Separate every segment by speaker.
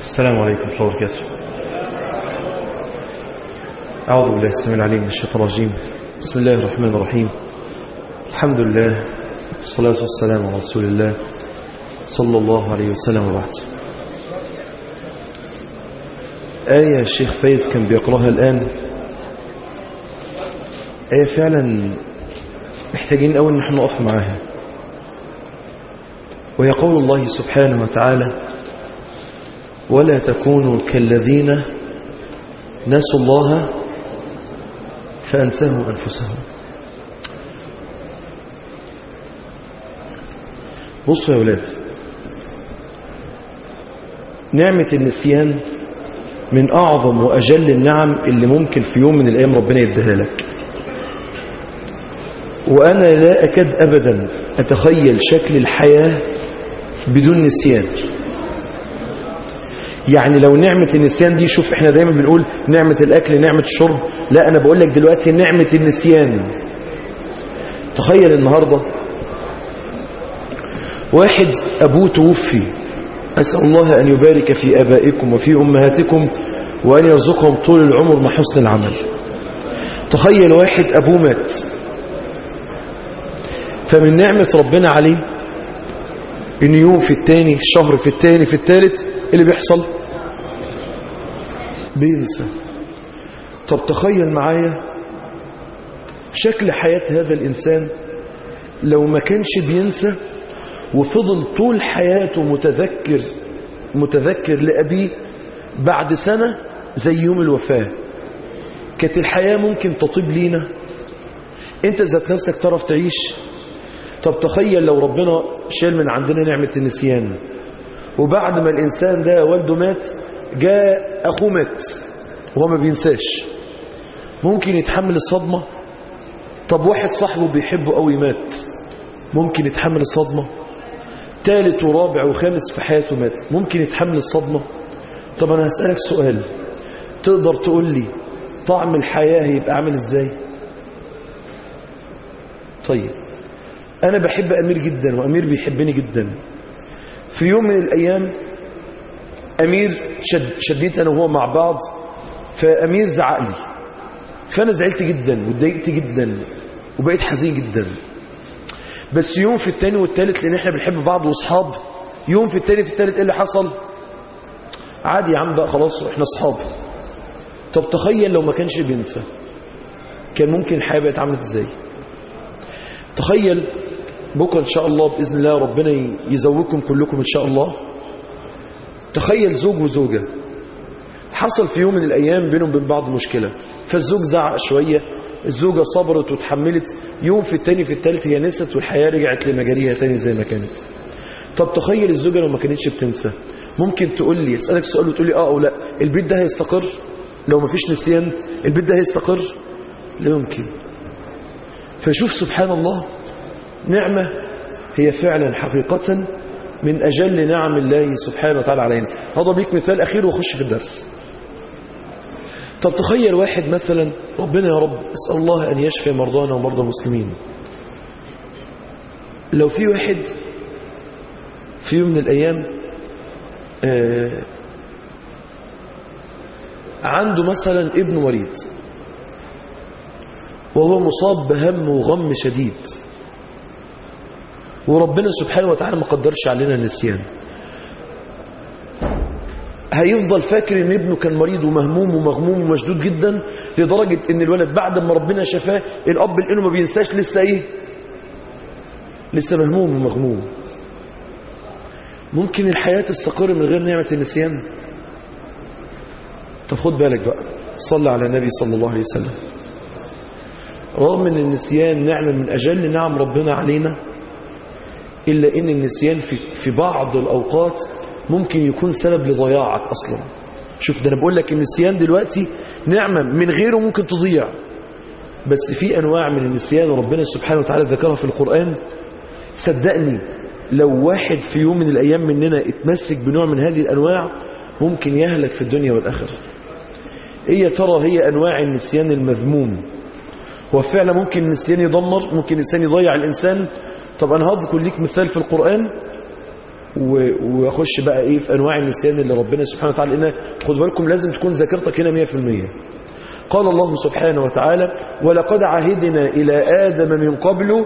Speaker 1: السلام عليكم ورحمة الله وبركاته أعوذ بالله السميع العليم من الشيطان الرجيم بسم الله الرحمن الرحيم الحمد لله والصلاة والسلام على رسول الله صلى الله عليه وسلم وبعد آية الشيخ فايز كان بيقرأها الآن آية فعلا محتاجين أول نحن نقف معاها وهي قول الله سبحانه وتعالى ولا تكونوا كالذين نسوا الله فأنساهم أنفسهم بصوا يا ولاد نعمة النسيان من أعظم وأجل النعم اللي ممكن في يوم من الأيام ربنا يديها لك وأنا لا أكاد أبدا أتخيل شكل الحياة بدون نسيان يعني لو نعمة النسيان دي شوف احنا دايما بنقول نعمة الأكل نعمة الشرب لا أنا بقول لك دلوقتي نعمة النسيان تخيل النهاردة واحد أبوه توفي أسأل الله أن يبارك في أبائكم وفي أمهاتكم وأن يرزقهم طول العمر مع حسن العمل تخيل واحد أبوه مات فمن نعمة ربنا عليه إن يوم في التاني شهر في التاني في التالت اللي بيحصل بينسى طب تخيل معايا شكل حياة هذا الإنسان لو ما كانش بينسى وفضل طول حياته متذكر متذكر لأبيه بعد سنة زي يوم الوفاة كانت الحياة ممكن تطيب لينا انت ذات نفسك تعرف تعيش طب تخيل لو ربنا شال من عندنا نعمة النسيان وبعد ما الإنسان ده والده مات جاء أخوه مات وهو ما بينساش ممكن يتحمل الصدمة طب واحد صاحبه بيحبه قوي مات ممكن يتحمل الصدمة ثالث ورابع وخامس في حياته مات ممكن يتحمل الصدمة طب أنا هسألك سؤال تقدر تقول لي طعم الحياة هيبقى عامل ازاي طيب أنا بحب أمير جدا وأمير بيحبني جدا في يوم من الأيام أمير شد شديت أنا وهو مع بعض فأمير زعق لي فأنا زعلت جدا واتضايقت جدا وبقيت حزين جدا بس يوم في التاني والتالت لأن احنا بنحب بعض واصحاب يوم في التاني في التالت ايه اللي حصل عادي يا عم بقى خلاص احنا اصحاب طب تخيل لو ما كانش بينسى كان ممكن الحياة بقت عملت ازاي تخيل بكرة إن شاء الله بإذن الله ربنا يزوجكم كلكم إن شاء الله تخيل زوج وزوجة حصل في يوم من الأيام بينهم وبين بعض مشكلة فالزوج زعق شوية الزوجة صبرت وتحملت يوم في التاني في التالت هي نست والحياة رجعت لمجاريها تاني زي ما كانت طب تخيل الزوجة لو ما كانتش بتنسى ممكن تقول لي اسألك سؤال وتقول لي اه او لا البيت ده هيستقر لو ما فيش نسيان البيت ده هيستقر لا يمكن فشوف سبحان الله نعمة هي فعلا حقيقة من أجل نعم الله سبحانه وتعالى علينا هذا بيك مثال أخير وخش في الدرس طب تخيل واحد مثلا ربنا يا رب اسأل الله أن يشفي مرضانا ومرضى المسلمين لو في واحد في يوم من الأيام آه عنده مثلا ابن مريض وهو مصاب بهم وغم شديد وربنا سبحانه وتعالى ما قدرش علينا النسيان هيفضل فاكر ان ابنه كان مريض ومهموم ومغموم ومشدود جدا لدرجة ان الولد بعد ما ربنا شفاه الاب لانه ما بينساش لسه ايه لسه مهموم ومغموم ممكن الحياة تستقر من غير نعمة النسيان طب خد بالك بقى صلى على النبي صلى الله عليه وسلم رغم ان النسيان نعمة من اجل نعم ربنا علينا إلا إن النسيان في, في بعض الأوقات ممكن يكون سبب لضياعك أصلا شوف ده أنا بقول لك النسيان دلوقتي نعمة من غيره ممكن تضيع بس في أنواع من النسيان ربنا سبحانه وتعالى ذكرها في القرآن صدقني لو واحد في يوم من الأيام مننا اتمسك بنوع من هذه الأنواع ممكن يهلك في الدنيا والآخرة هي ترى هي أنواع النسيان المذموم هو فعلا ممكن النسيان يدمر ممكن الإنسان يضيع الإنسان طب أنا هذكر ليك مثال في القرآن و- واخش بقى ايه في انواع النسيان اللي ربنا سبحانه وتعالى لان خدوا بالكم لازم تكون ذاكرتك هنا 100% قال الله سبحانه وتعالى ولقد عهدنا الى ادم من قبل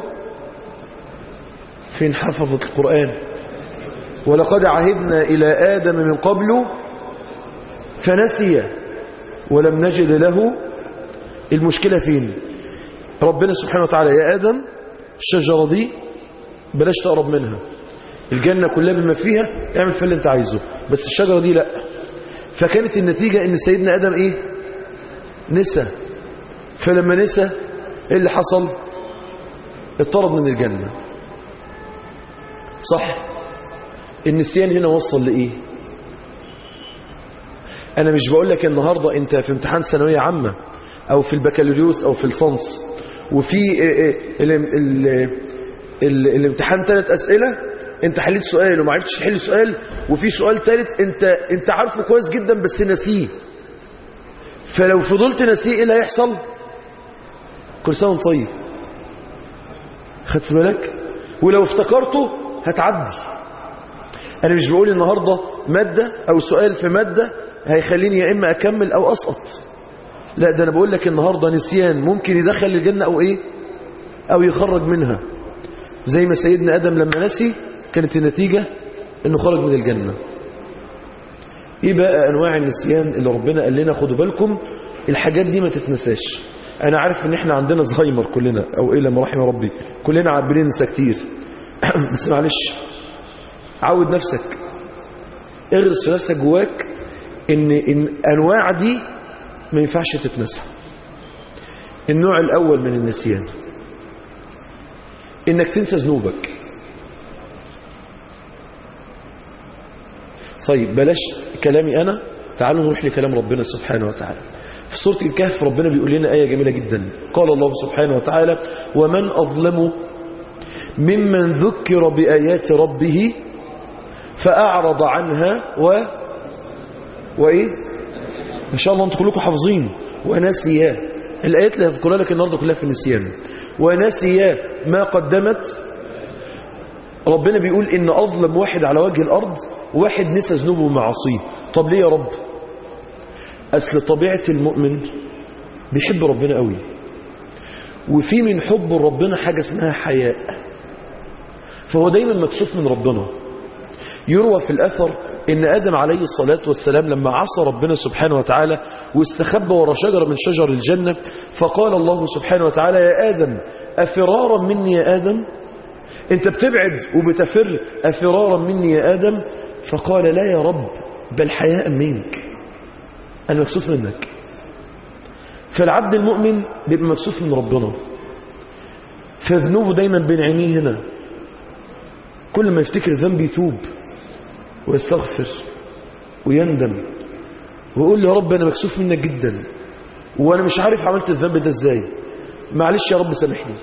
Speaker 1: فين حفظت القران ولقد عهدنا الى ادم من قبل فنسي ولم نجد له المشكله فين ربنا سبحانه وتعالى يا ادم الشجره دي بلاش تقرب منها الجنة كلها بما فيها اعمل فيها اللي انت عايزه بس الشجرة دي لا فكانت النتيجة ان سيدنا ادم ايه نسى فلما نسى ايه اللي حصل اطرد من الجنة صح النسيان هنا وصل لايه انا مش بقول لك النهاردة انت في امتحان ثانوية عامة او في البكالوريوس او في الفنص وفي اه اه ال- ال- ال- الامتحان ثلاث اسئله انت حليت سؤال وما عرفتش تحل سؤال وفي سؤال ثالث انت انت عارفه كويس جدا بس ناسيه فلو فضلت ناسيه ايه اللي هيحصل كل سنه وانت طيب خدت بالك ولو افتكرته هتعدي انا مش بقول النهارده ماده او سؤال في ماده هيخليني يا اما اكمل او اسقط لا ده انا بقول لك النهارده نسيان ممكن يدخل الجنه او ايه او يخرج منها زي ما سيدنا ادم لما نسي كانت النتيجه انه خرج من الجنه ايه بقى انواع النسيان اللي ربنا قال لنا خدوا بالكم الحاجات دي ما تتنساش انا عارف ان احنا عندنا زهايمر كلنا او ايه لما رحم ربي كلنا عابرين ننسى كتير بس معلش عود نفسك اغرس في نفسك جواك ان ان انواع دي ما ينفعش تتنسى النوع الاول من النسيان انك تنسى ذنوبك طيب بلاش كلامي انا تعالوا نروح لكلام ربنا سبحانه وتعالى في سورة الكهف ربنا بيقول لنا آية جميلة جدا قال الله سبحانه وتعالى ومن أظلم ممن ذكر بآيات ربه فأعرض عنها و وإيه إن شاء الله أنتم كلكم حافظين ونسيا الآيات اللي هذكرها لك النهارده كلها في النسيان ونسيا ما قدمت ربنا بيقول إن أظلم واحد على وجه الأرض واحد نسى ذنوبه ومعاصيه طب ليه يا رب أصل طبيعة المؤمن بيحب ربنا قوي وفي من حب ربنا حاجة اسمها حياء فهو دايما مكسوف من ربنا يروى في الأثر إن آدم عليه الصلاة والسلام لما عصى ربنا سبحانه وتعالى واستخبى ورا شجرة من شجر الجنة فقال الله سبحانه وتعالى يا آدم أفرارا مني يا آدم أنت بتبعد وبتفر أفرارا مني يا آدم فقال لا يا رب بل حياء منك أنا مكسوف منك فالعبد المؤمن بيبقى مكسوف من ربنا فذنوبه دايما بين عينيه هنا كل ما يفتكر ذنب يتوب ويستغفر ويندم ويقول يا رب أنا مكسوف منك جدا وأنا مش عارف عملت الذنب ده إزاي معلش يا رب سامحني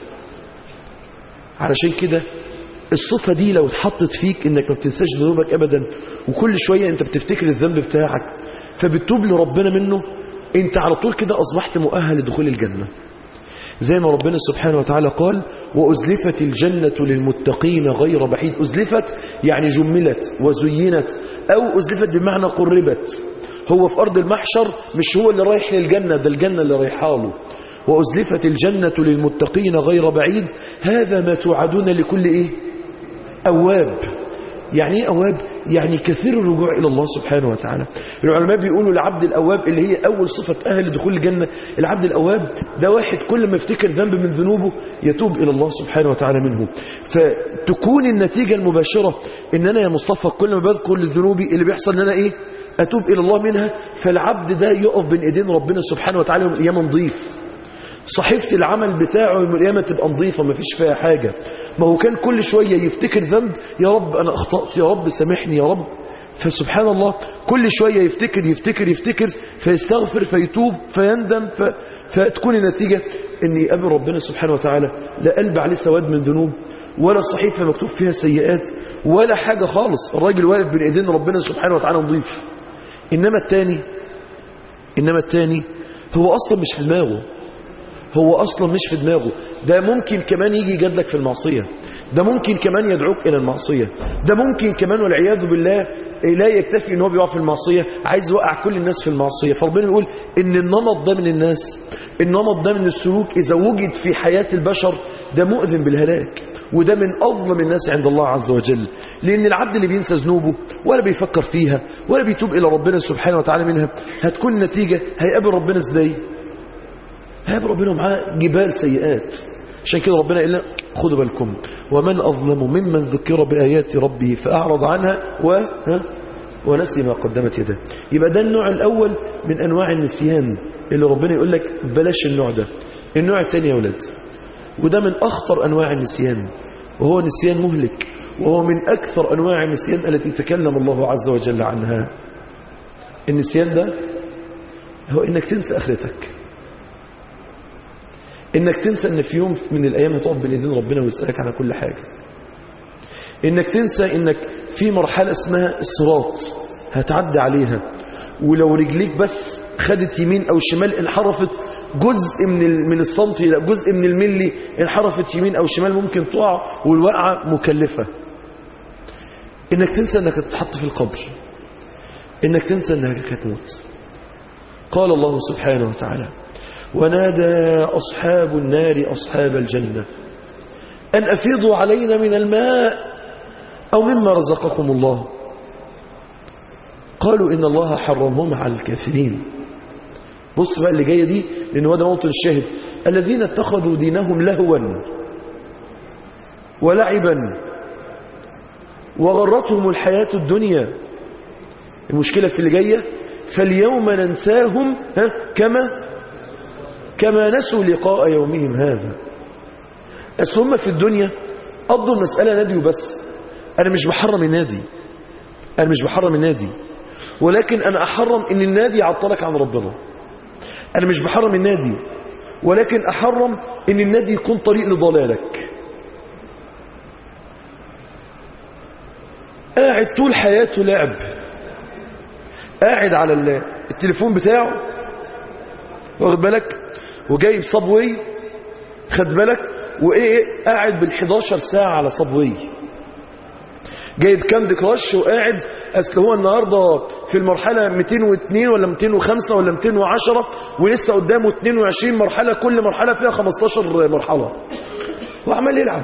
Speaker 1: علشان كده الصفة دي لو اتحطت فيك انك ما بتنساش ذنوبك ابدا وكل شوية انت بتفتكر الذنب بتاعك فبتتوب لربنا منه انت على طول كده اصبحت مؤهل لدخول الجنة زي ما ربنا سبحانه وتعالى قال وأزلفت الجنة للمتقين غير بعيد أزلفت يعني جملت وزينت أو أزلفت بمعنى قربت هو في أرض المحشر مش هو اللي رايح للجنة ده الجنة اللي رايحه له وأزلفت الجنة للمتقين غير بعيد هذا ما توعدون لكل إيه أواب يعني ايه أواب يعني كثير الرجوع إلى الله سبحانه وتعالى العلماء بيقولوا العبد الأواب اللي هي أول صفة أهل دخول الجنة العبد الأواب ده واحد كل ما يفتكر ذنب من ذنوبه يتوب إلى الله سبحانه وتعالى منه فتكون النتيجة المباشرة إن أنا يا مصطفى كل ما بذكر لذنوبي اللي بيحصل إن أنا إيه أتوب إلى الله منها فالعبد ده يقف بين إيدين ربنا سبحانه وتعالى يوم القيامة نظيف صحيفة العمل بتاعه يوم القيامة تبقى نظيفة ما فيش فيها حاجة ما هو كان كل شوية يفتكر ذنب يا رب أنا أخطأت يا رب سامحني يا رب فسبحان الله كل شوية يفتكر يفتكر يفتكر فيستغفر فيتوب فيندم ف... فتكون النتيجة أن يقابل ربنا سبحانه وتعالى لا قلب عليه سواد من ذنوب ولا صحيفة مكتوب فيها سيئات ولا حاجة خالص الراجل واقف بين ايدين ربنا سبحانه وتعالى نظيف إنما التاني إنما التاني هو أصلا مش في دماغه هو أصلا مش في دماغه ده ممكن كمان يجي يجادلك في المعصية ده ممكن كمان يدعوك إلى المعصية ده ممكن كمان والعياذ بالله لا يكتفي ان هو بيقع في المعصية عايز يوقع كل الناس في المعصية فربنا يقول ان النمط ده من الناس النمط ده من السلوك إذا وجد في حياة البشر ده مؤذن بالهلاك وده من أظلم الناس عند الله عز وجل لأن العبد اللي بينسى ذنوبه ولا بيفكر فيها ولا بيتوب إلى ربنا سبحانه وتعالى منها هتكون النتيجة هيقابل ربنا ازاي هيقابل ربنا معاه جبال سيئات عشان كده ربنا قال خدوا بالكم ومن أظلم ممن ذكر بآيات ربه فأعرض عنها و... ها؟ ونسي ما قدمت يده يبقى ده النوع الأول من أنواع النسيان اللي ربنا يقول لك بلاش النوع ده النوع الثاني يا ولاد وده من أخطر أنواع النسيان وهو نسيان مهلك وهو من أكثر أنواع النسيان التي تكلم الله عز وجل عنها النسيان ده هو إنك تنسى آخرتك إنك تنسى إن في يوم من الأيام هتقف بين ايدين ربنا ويسألك على كل حاجة إنك تنسى إنك في مرحلة اسمها الصراط هتعدي عليها ولو رجليك بس خدت يمين أو شمال انحرفت جزء من من السنتي لا جزء من الملي انحرفت يمين أو شمال ممكن تقع والوقعة مكلفة إنك تنسى إنك تتحط في القبر إنك تنسى إنك هتموت قال الله سبحانه وتعالى ونادى أصحاب النار أصحاب الجنة أن أفيضوا علينا من الماء أو مما رزقكم الله قالوا إن الله حرمهم على الكافرين بص بقى اللي جاية دي لأن هو ده موطن الشاهد الذين اتخذوا دينهم لهوا ولعبا وغرتهم الحياة الدنيا المشكلة في اللي جاية فاليوم ننساهم ها كما كما نسوا لقاء يومهم هذا بس هم في الدنيا قضوا المسألة نادي وبس أنا مش بحرم النادي أنا مش بحرم النادي ولكن أنا أحرم إن النادي يعطلك عن ربنا أنا مش بحرم النادي ولكن أحرم إن النادي يكون طريق لضلالك قاعد طول حياته لعب قاعد على التليفون بتاعه واخد بالك وجايب صبوي خد بالك وايه قاعد بال11 ساعة على صبوي جايب كاندي كراش وقاعد اصل هو النهارده في المرحله 202 ولا 205 ولا 210 ولسه قدامه 22 مرحله كل مرحله فيها 15 مرحله وعمال يلعب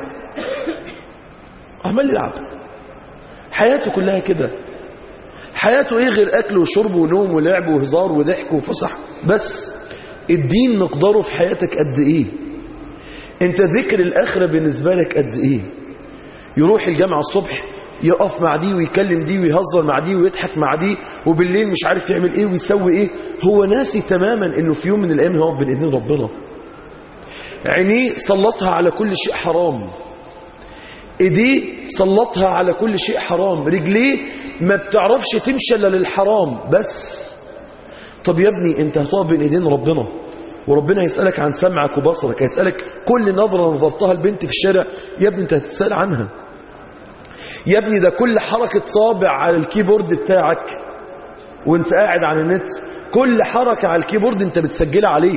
Speaker 1: عمال يلعب حياته كلها كده حياته ايه غير اكل وشرب ونوم ولعب وهزار وضحك وفسح بس الدين مقداره في حياتك قد ايه انت ذكر الاخره بالنسبه لك قد ايه يروح الجامعه الصبح يقف مع دي ويكلم دي ويهزر مع دي ويضحك مع دي وبالليل مش عارف يعمل ايه ويسوي ايه هو ناسي تماما انه في يوم من الايام هيقف بين ايدين ربنا عينيه سلطها على كل شيء حرام ايديه سلطها على كل شيء حرام رجليه ما بتعرفش تمشي الا للحرام بس طب يا ابني انت هتقف بين ايدين ربنا وربنا يسألك عن سمعك وبصرك هيسألك كل نظرة نظرتها البنت في الشارع يا ابني انت هتسأل عنها يا ابني ده كل حركة صابع على الكيبورد بتاعك وانت قاعد على النت كل حركة على الكيبورد انت بتسجلها عليك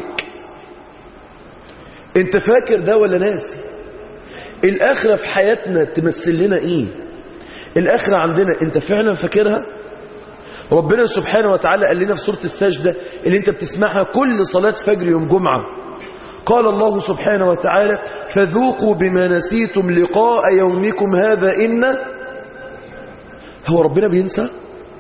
Speaker 1: انت فاكر ده ولا ناسي الاخرة في حياتنا تمثل لنا ايه الاخرة عندنا انت فعلا فاكرها ربنا سبحانه وتعالى قال لنا في سورة السجدة اللي انت بتسمعها كل صلاة فجر يوم جمعة قال الله سبحانه وتعالى فذوقوا بما نسيتم لقاء يومكم هذا إن هو ربنا بينسى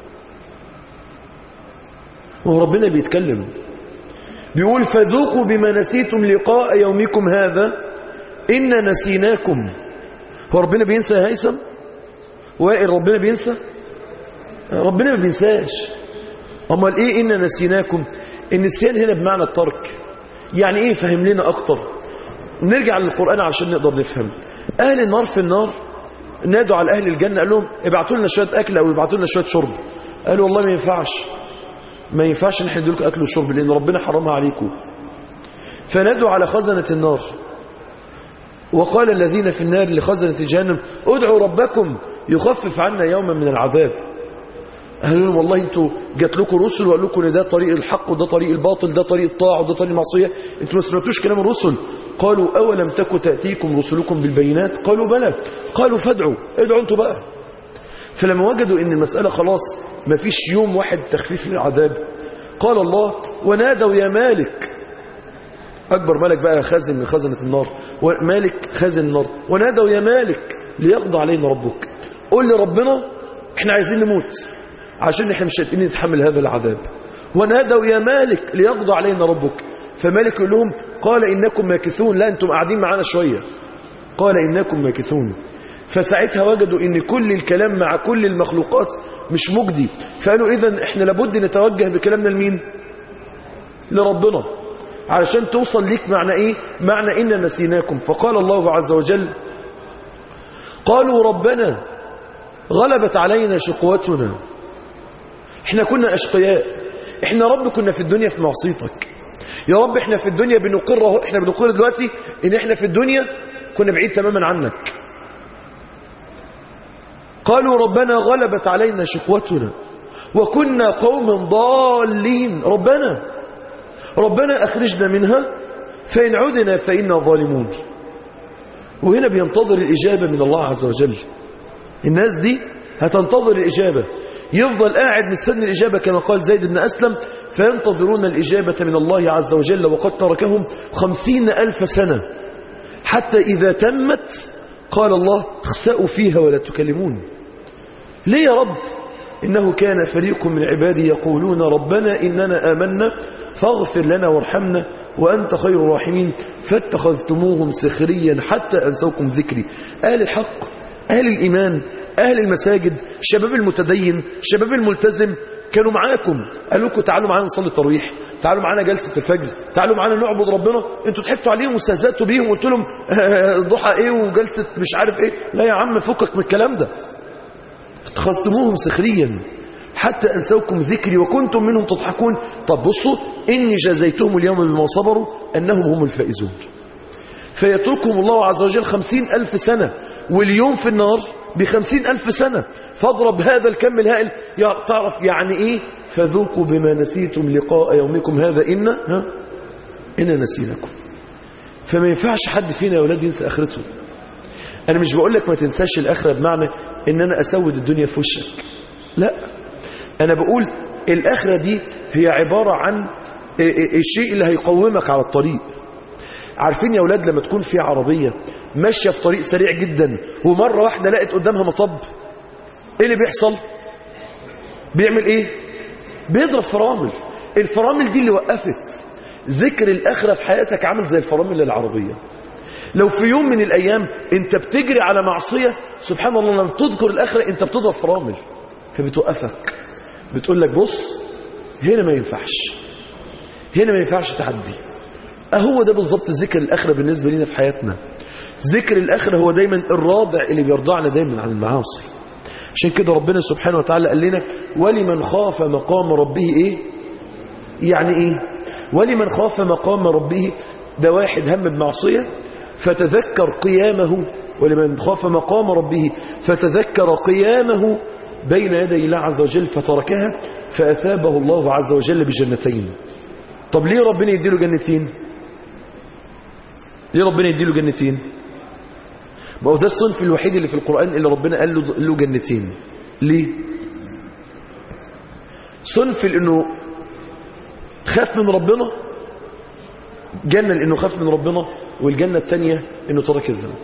Speaker 1: هو ربنا بيتكلم بيقول فذوقوا بما نسيتم لقاء يومكم هذا إن نسيناكم هو ربنا بينسى يا هيثم وائل ربنا بينسى ربنا ما بينساش امال ايه ان نسيناكم النسيان هنا بمعنى الترك يعني ايه فهم لنا اكتر نرجع للقران علشان نقدر نفهم اهل النار في النار نادوا على اهل الجنه قال لهم ابعتوا لنا شويه اكل او ابعتوا لنا شويه شرب قالوا والله ما ينفعش ما ينفعش ان احنا نديلكم اكل وشرب لان ربنا حرمها عليكم فنادوا على خزنه النار وقال الذين في النار لخزنه جهنم ادعوا ربكم يخفف عنا يوما من العذاب قالوا لهم والله انتوا جات لكم رسل وقال لكم ان ده طريق الحق وده طريق الباطل ده طريق الطاعه وده طريق المعصيه انتوا ما سمعتوش كلام الرسل قالوا اولم تكن تاتيكم رسلكم بالبينات قالوا بلى قالوا فادعوا ادعوا انتوا بقى فلما وجدوا ان المساله خلاص ما فيش يوم واحد تخفيف للعذاب قال الله ونادوا يا مالك اكبر ملك بقى خازن من خزنه النار مالك خازن النار ونادوا يا مالك ليقضى علينا ربك قول لربنا احنا عايزين نموت عشان احنا مش قادرين نتحمل هذا العذاب ونادوا يا مالك ليقضى علينا ربك فمالك يقول لهم قال انكم ماكثون لا انتم قاعدين معانا شويه قال انكم ماكثون فساعتها وجدوا ان كل الكلام مع كل المخلوقات مش مجدي فقالوا اذا احنا لابد نتوجه بكلامنا لمين لربنا علشان توصل ليك معنى ايه معنى إنا نسيناكم فقال الله عز وجل قالوا ربنا غلبت علينا شقوتنا احنا كنا اشقياء احنا رب كنا في الدنيا في معصيتك يا رب احنا في الدنيا بنقر اهو احنا بنقر دلوقتي ان احنا في الدنيا كنا بعيد تماما عنك قالوا ربنا غلبت علينا شقوتنا وكنا قوما ضالين ربنا ربنا أخرجنا منها فإن عدنا فإنا ظالمون وهنا بينتظر الإجابة من الله عز وجل الناس دي هتنتظر الإجابة يفضل قاعد مستني الإجابة كما قال زيد بن أسلم فينتظرون الإجابة من الله عز وجل وقد تركهم خمسين ألف سنة حتى إذا تمت قال الله اخسأوا فيها ولا تكلمون ليه يا رب إنه كان فريق من عبادي يقولون ربنا إننا آمنا فاغفر لنا وارحمنا وأنت خير الراحمين فاتخذتموهم سخريا حتى أنسوكم ذكري أهل الحق أهل الإيمان أهل المساجد شباب المتدين شباب الملتزم كانوا معاكم قالوا لكم تعالوا معانا نصلي التراويح تعالوا معانا جلسة الفجر تعالوا معانا نعبد ربنا انتوا ضحكتوا عليهم واستهزأتوا بيهم وقلت لهم الضحى ايه وجلسة مش عارف ايه لا يا عم فكك من الكلام ده اتخذتموهم سخريا حتى أنسوكم ذكري وكنتم منهم تضحكون طب بصوا إني جزيتهم اليوم بما صبروا أنهم هم الفائزون فيتركهم الله عز وجل خمسين ألف سنة واليوم في النار بخمسين ألف سنة فاضرب هذا الكم الهائل تعرف يعني إيه فذوقوا بما نسيتم لقاء يومكم هذا إن ها إنا نسيناكم فما ينفعش حد فينا يا أولاد ينسى آخرته أنا مش بقول لك ما تنساش الآخرة بمعنى إن أنا أسود الدنيا في وشك لا أنا بقول الآخرة دي هي عبارة عن الشيء اللي هيقومك على الطريق عارفين يا أولاد لما تكون في عربية ماشية في طريق سريع جدا ومرة واحدة لقت قدامها مطب ايه اللي بيحصل بيعمل ايه بيضرب فرامل الفرامل دي اللي وقفت ذكر الآخرة في حياتك عامل زي الفرامل العربية لو في يوم من الأيام انت بتجري على معصية سبحان الله لما تذكر الآخرة انت بتضرب فرامل فبتوقفك بتقول لك بص هنا ما ينفعش هنا ما ينفعش تعدي اهو ده بالظبط ذكر الآخرة بالنسبة لنا في حياتنا ذكر الآخرة هو دايما الرادع اللي بيرضعنا دايما عن المعاصي عشان كده ربنا سبحانه وتعالى قال لنا ولمن خاف مقام ربه ايه يعني ايه ولمن خاف مقام ربه ده واحد هم بمعصية فتذكر قيامه ولمن خاف مقام ربه فتذكر قيامه بين يدي الله عز وجل فتركها فأثابه الله عز وجل بجنتين طب ليه ربنا يديله جنتين ليه ربنا يديله جنتين ما هو ده الصنف الوحيد اللي في القرآن اللي ربنا قال له, له جنتين ليه صنف لأنه خاف من ربنا جنة لأنه خاف من ربنا والجنة الثانية أنه ترك الذنب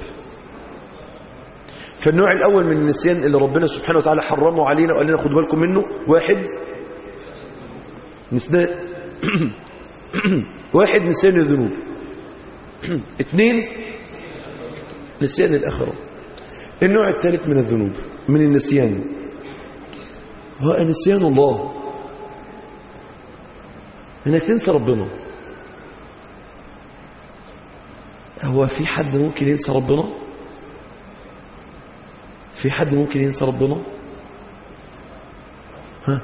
Speaker 1: فالنوع الأول من النسيان اللي ربنا سبحانه وتعالى حرمه علينا وقال لنا خدوا بالكم منه واحد نسيان واحد نسيان الذنوب اثنين نسيان الآخرة النوع الثالث من الذنوب من النسيان هو نسيان الله انك تنسى ربنا هو في حد ممكن ينسى ربنا في حد ممكن ينسى ربنا ها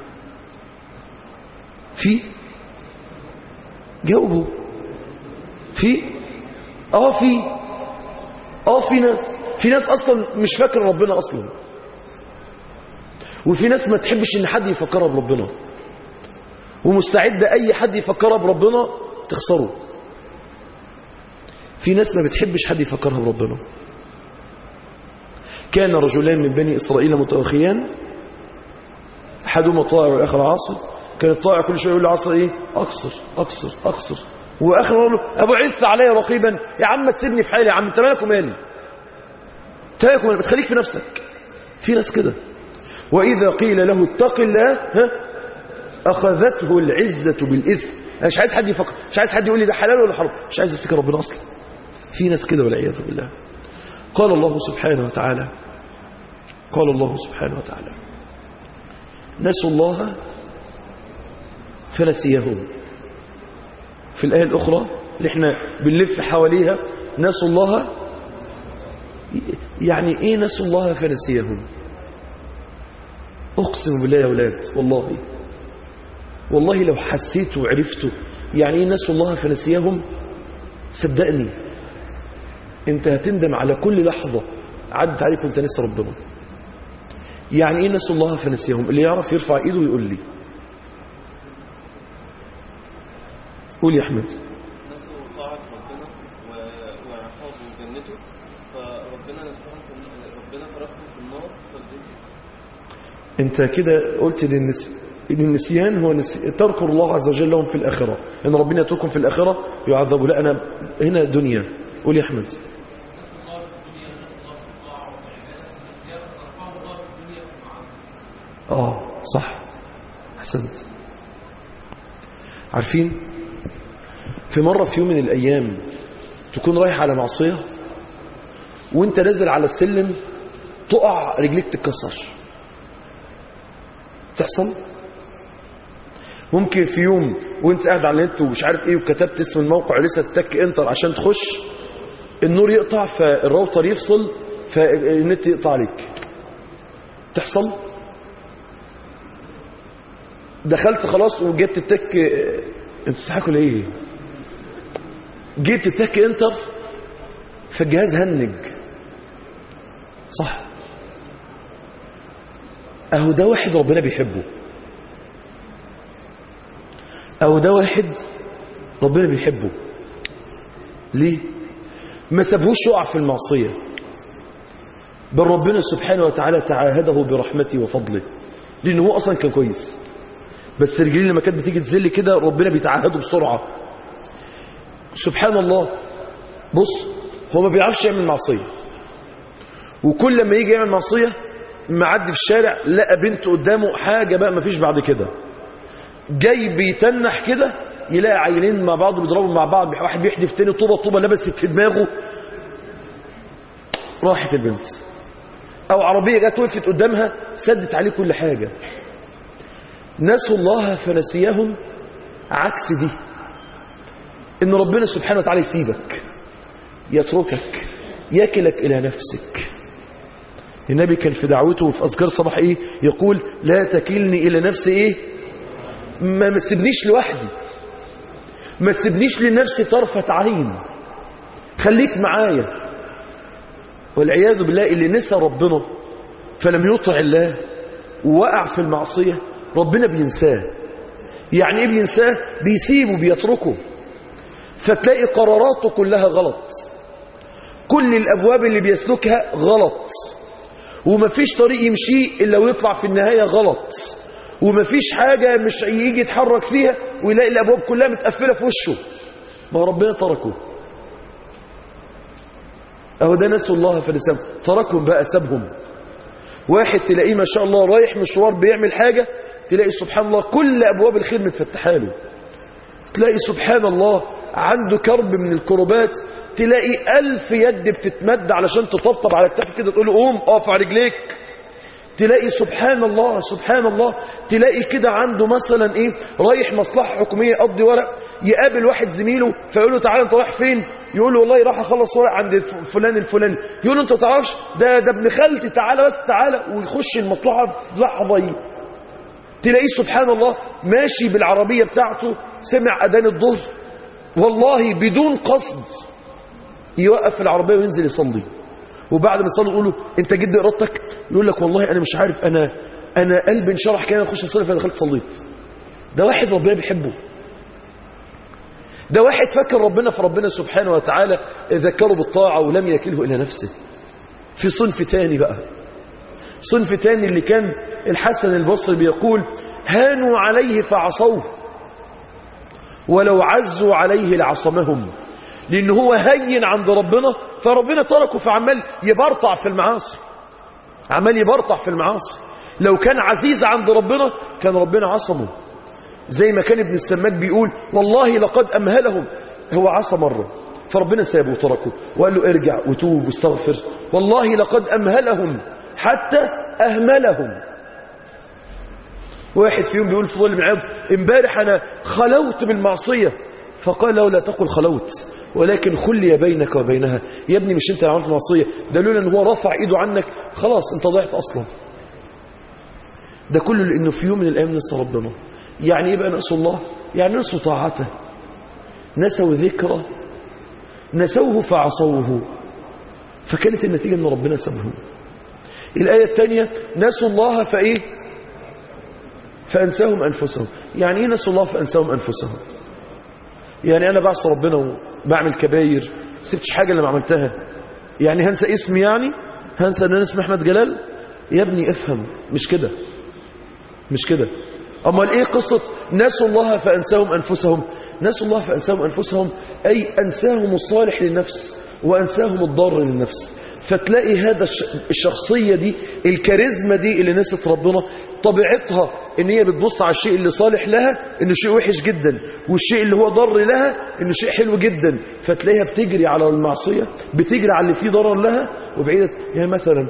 Speaker 1: في جاوبوا في اه في اه في ناس في ناس اصلا مش فاكر ربنا اصلا وفي ناس ما تحبش ان حد يفكرها بربنا ومستعدة اي حد يفكرها بربنا تخسره في ناس ما بتحبش حد يفكرها بربنا كان رجلان من بني إسرائيل متوخيان أحدهما طائع والآخر عاصر كان الطائع كل شوية يقول لعاصر إيه أقصر أقصر أقصر وآخر يقول له أبو عث علي رقيبا يا عم تسيبني في حالي يا عم أنت مالك ومالي تاك ومالي بتخليك في نفسك في ناس كده وإذا قيل له اتق الله ها أخذته العزة بالإثم أنا مش عايز حد يفكر مش عايز حد يقول لي ده حلال ولا حرام مش عايز يفتكر ربنا أصلا في ناس كده والعياذ بالله قال الله سبحانه وتعالى قال الله سبحانه وتعالى نسوا الله فنسيهم في الآية الأخرى اللي احنا بنلف حواليها نسوا الله يعني ايه نسوا الله فنسيهم اقسم بالله يا اولاد والله والله لو حسيتوا وعرفتوا يعني ايه نسوا الله فنسيهم صدقني انت هتندم على كل لحظة عدت عليك وانت نسى ربنا يعني ايه نسوا الله فنسيهم اللي يعرف يرفع ايده ويقول لي قول يا احمد
Speaker 2: نسوا طاعة ربنا و- وعقابه وجنته فربنا نساهم في ربنا تركهم في النار فالجنة
Speaker 1: انت كده قلت للنس... ان النسيان هو نس... ترك الله عز وجل لهم في الآخرة ان ربنا يتركهم في الآخرة يعذبوا لا انا هنا دنيا قول يا احمد اه صح احسنت عارفين في مرة في يوم من الأيام تكون رايح على معصية وانت نازل على السلم تقع رجليك تتكسر تحصل ممكن في يوم وانت قاعد على النت ومش عارف ايه وكتبت اسم الموقع ولسه تك انتر عشان تخش النور يقطع فالراوتر يفصل فالنت يقطع عليك تحصل دخلت خلاص وجبت التك انتوا بتضحكوا ليه جيت التك انتر فالجهاز هنج صح اهو ده واحد ربنا بيحبه اهو ده واحد ربنا بيحبه ليه ما سابهوش يقع في المعصية بل ربنا سبحانه وتعالى تعاهده برحمته وفضله لأنه هو أصلا كان كويس بس رجلين لما كانت بتيجي تزل كده ربنا بيتعهده بسرعة سبحان الله بص هو ما بيعرفش يعمل معصية وكل لما يجي يعمل معصية معدي في الشارع لقى بنت قدامه حاجة بقى ما فيش بعد كده جاي بيتنح كده يلاقي عيلين مع بعض بيضربوا مع بعض واحد بيحدف تاني طوبة طوبة لبست في دماغه راحت البنت او عربية جت وقفت قدامها سدت عليه كل حاجة نسوا الله فنسيهم عكس دي ان ربنا سبحانه وتعالى يسيبك يتركك يكلك الى نفسك النبي كان في دعوته في اذكار صباح ايه يقول لا تكلني الى نفسي ايه ما مسبنيش لوحدي ما تسيبنيش لنفسي طرفة عين خليك معايا والعياذ بالله اللي نسى ربنا فلم يطع الله ووقع في المعصية ربنا بينساه يعني ايه بينساه بيسيبه بيتركه فتلاقي قراراته كلها غلط كل الأبواب اللي بيسلكها غلط ومفيش طريق يمشي إلا ويطلع في النهاية غلط ومفيش حاجة مش يجي يتحرك فيها ويلاقي الأبواب كلها متقفلة في وشه ما هو ربنا تركه أهو ده نسوا الله فلسان تركهم بقى سابهم واحد تلاقيه ما شاء الله رايح مشوار بيعمل حاجة تلاقي سبحان الله كل أبواب الخير متفتحة له تلاقي سبحان الله عنده كرب من الكربات تلاقي ألف يد بتتمد علشان تطبطب على التف كده تقول له قوم اقف على رجليك تلاقي سبحان الله سبحان الله تلاقي كده عنده مثلا ايه رايح مصلحة حكومية يقضي ورق يقابل واحد زميله فيقول له تعالى انت رايح فين يقول له والله راح اخلص ورق عند فلان الفلاني يقول له انت تعرفش ده ده ابن خالتي تعالى بس تعالى ويخش المصلحة في لحظة ايه تلاقيه سبحان الله ماشي بالعربية بتاعته سمع أذان الظهر والله بدون قصد يوقف العربية وينزل يصلي وبعد ما يصلي يقول له انت جد ارادتك يقول لك والله انا مش عارف انا انا قلبي انشرح كده اخش اصلي فدخلت صليت ده واحد ربنا بيحبه ده واحد فكر ربنا في ربنا سبحانه وتعالى ذكره بالطاعة ولم يكله إلى نفسه في صنف تاني بقى صنف تاني اللي كان الحسن البصري بيقول هانوا عليه فعصوه ولو عزوا عليه لعصمهم لأن هو هين عند ربنا فربنا تركه فعمال يبرطع في المعاصي عمال يبرطع في المعاصي لو كان عزيز عند ربنا كان ربنا عصمه زي ما كان ابن السماك بيقول والله لقد أمهلهم هو عصى مرة فربنا سابه وتركه وقال له ارجع وتوب واستغفر والله لقد أمهلهم حتى أهملهم واحد فيهم بيقول في ظل العياض امبارح أنا خلوت بالمعصية فقال له لا تقل خلوت ولكن خلي بينك وبينها يا ابني مش انت اللي عملت معصية ده لولا ان هو رفع ايده عنك خلاص انت ضعت اصلا ده كله لانه في يوم من الايام نسى ربنا يعني ايه بقى نسوا الله يعني نسوا طاعته نسوا ذكره نسوه فعصوه فكانت النتيجة ان ربنا سابهم الآية الثانية نسوا الله فايه فأنساهم أنفسهم يعني ايه نسوا الله فأنساهم أنفسهم يعني أنا بعصى ربنا وبعمل كباير سبتش حاجة اللي ما عملتها يعني هنسى اسمي يعني هنسى ان انا اسمي احمد جلال يا ابني افهم مش كده مش كده امال ايه قصة نسوا الله فانساهم انفسهم نسوا الله فانساهم انفسهم اي انساهم الصالح للنفس وانساهم الضار للنفس فتلاقي هذا الشخصية دي الكاريزما دي اللي نست ربنا طبيعتها ان هي بتبص على الشيء اللي صالح لها انه شيء وحش جدا والشيء اللي هو ضر لها انه شيء حلو جدا فتلاقيها بتجري على المعصية بتجري على اللي فيه ضرر لها وبعيدة يعني مثلا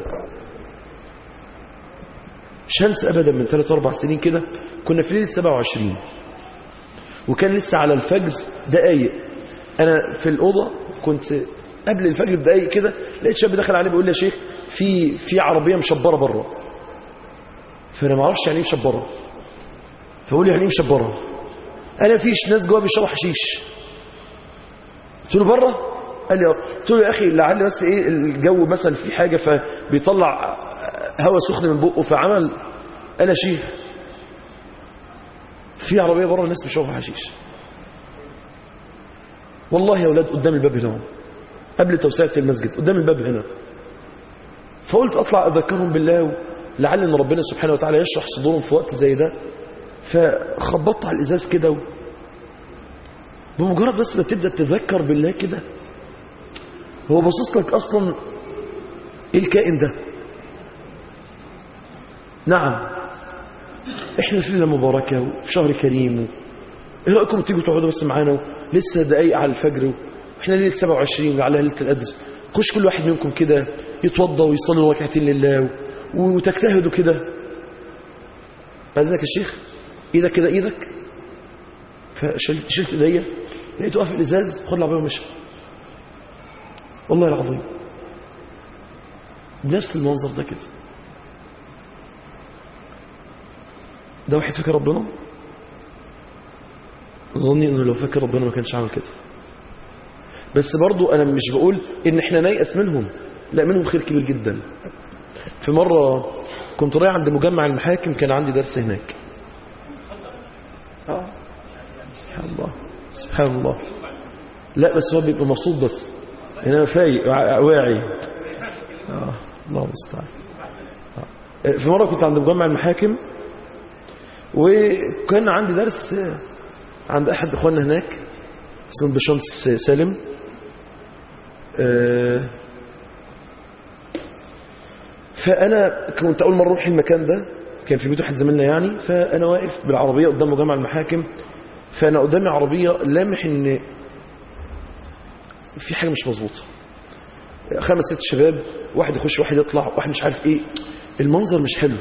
Speaker 1: شمس ابدا من 3 4 سنين كده كنا في ليله 27 وكان لسه على الفجر دقايق انا في الاوضه كنت قبل الفجر بدقايق كده لقيت شاب دخل عليه بيقول لي يا شيخ في في عربيه مشبره بره فانا ما اعرفش يعني ايه مشبره فبقول له يعني ايه مشبره انا فيش ناس جوه بيشربوا حشيش قلت له بره قال لي اه قلت له يا اخي لعل بس ايه الجو مثلا في حاجه فبيطلع هواء سخن من بقه فعمل انا شيخ في عربيه بره الناس بيشربوا حشيش والله يا اولاد قدام الباب هنا قبل توسعه المسجد قدام الباب هنا فقلت اطلع اذكرهم بالله لعل ان ربنا سبحانه وتعالى يشرح صدورهم في وقت زي ده فخبطت على الازاز كده و... بمجرد بس ما تبدا تذكر بالله كده هو باصص لك اصلا ايه الكائن ده نعم احنا في ليله مباركه وفي شهر كريم ايه رايكم تيجوا تقعدوا بس معانا لسه دقايق على الفجر واحنا ليله 27 وعلى ليله القدر خش كل واحد منكم كده يتوضى ويصلي ركعتين لله وتجتهدوا كده باذنك يا شيخ ايدك كده ايدك فشلت شلت ايديا لقيته واقف الازاز خد العربيه ومشى والله العظيم بنفس المنظر ده كده ده واحد فاكر ربنا ظني انه لو فاكر ربنا ما كانش عمل كده بس برضو انا مش بقول ان احنا نيأس منهم لا منهم خير كبير جدا في مرة كنت رايح عند مجمع المحاكم كان عندي درس هناك آه. سبحان الله سبحان الله لا بس هو بيبقى مبسوط بس انا فايق واعي آه. الله المستعان آه. في مرة كنت عند مجمع المحاكم وكان عندي درس عند احد اخواننا هناك اسمه الباشمهندس سالم أه فانا كنت اول مره اروح المكان ده كان في بيت واحد زميلنا يعني فانا واقف بالعربيه قدام مجمع المحاكم فانا قدامي عربيه لامح ان في حاجه مش مظبوطه خمس ست شباب واحد يخش واحد يطلع واحد مش عارف ايه المنظر مش حلو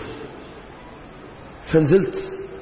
Speaker 1: فنزلت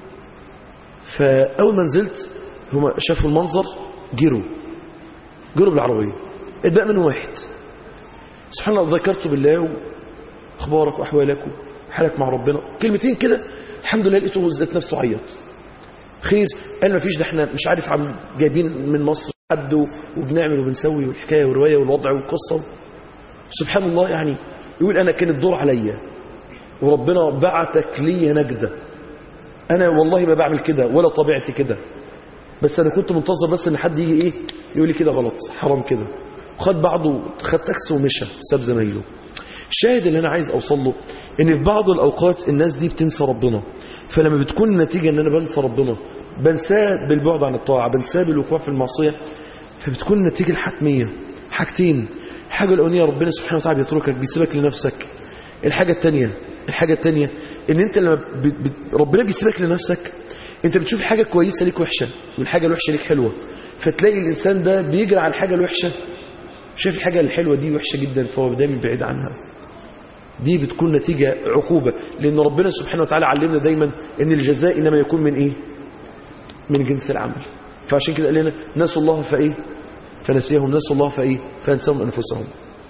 Speaker 1: فاول ما نزلت هم شافوا المنظر جروا جروا بالعربيه اتبقى منهم واحد سبحان الله ذكرت بالله اخبارك واحوالك وحالك مع ربنا كلمتين كده الحمد لله لقيته ذات نفسه عيط خير قال ما فيش ده احنا مش عارف عم جايبين من مصر حد وبنعمل وبنسوي والحكايه والروايه والوضع والقصه سبحان الله يعني يقول انا كان الدور عليا وربنا بعتك لي نجدة أنا والله ما بعمل كده ولا طبيعتي كده بس أنا كنت منتظر بس إن حد يجي إيه يقول لي كده غلط حرام كده وخد بعضه خد تاكسي ومشى ساب زمايله الشاهد اللي أنا عايز أوصل له إن في بعض الأوقات الناس دي بتنسى ربنا فلما بتكون النتيجة إن أنا بنسى ربنا بنساه بالبعد عن الطاعة بنساه بالوقوع في المعصية فبتكون النتيجة الحتمية حاجتين الحاجة الأولانية ربنا سبحانه وتعالى بيتركك بيسيبك لنفسك الحاجة الثانية الحاجة الثانية ان انت لما ب... ب... ربنا بيسيبك لنفسك انت بتشوف حاجة كويسة ليك وحشة والحاجة الوحشة ليك حلوة فتلاقي الانسان ده بيجري على الحاجة الوحشة شايف الحاجة الحلوة دي وحشة جدا فهو دايما بعيد عنها دي بتكون نتيجة عقوبة لان ربنا سبحانه وتعالى علمنا دايما ان الجزاء انما يكون من ايه من جنس العمل فعشان كده قال لنا نسوا الله فايه فنسيهم نسوا الله فايه فانساهم انفسهم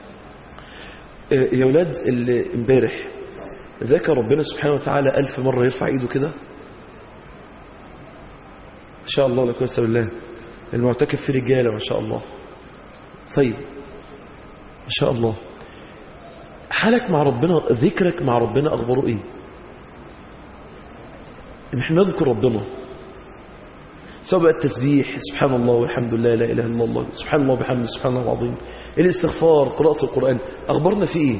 Speaker 1: يا ولاد اللي امبارح ذكر ربنا سبحانه وتعالى ألف مرة يرفع ايده كده ان شاء الله لك وسب الله المعتكف في رجالة ما شاء الله طيب ان شاء الله حالك مع ربنا ذكرك مع ربنا اخباره ايه ان احنا نذكر ربنا سواء بقى التسبيح سبحان الله والحمد لله لا اله الا الله سبحان الله وبحمده سبحان الله العظيم الاستغفار قراءة القرآن اخبارنا في ايه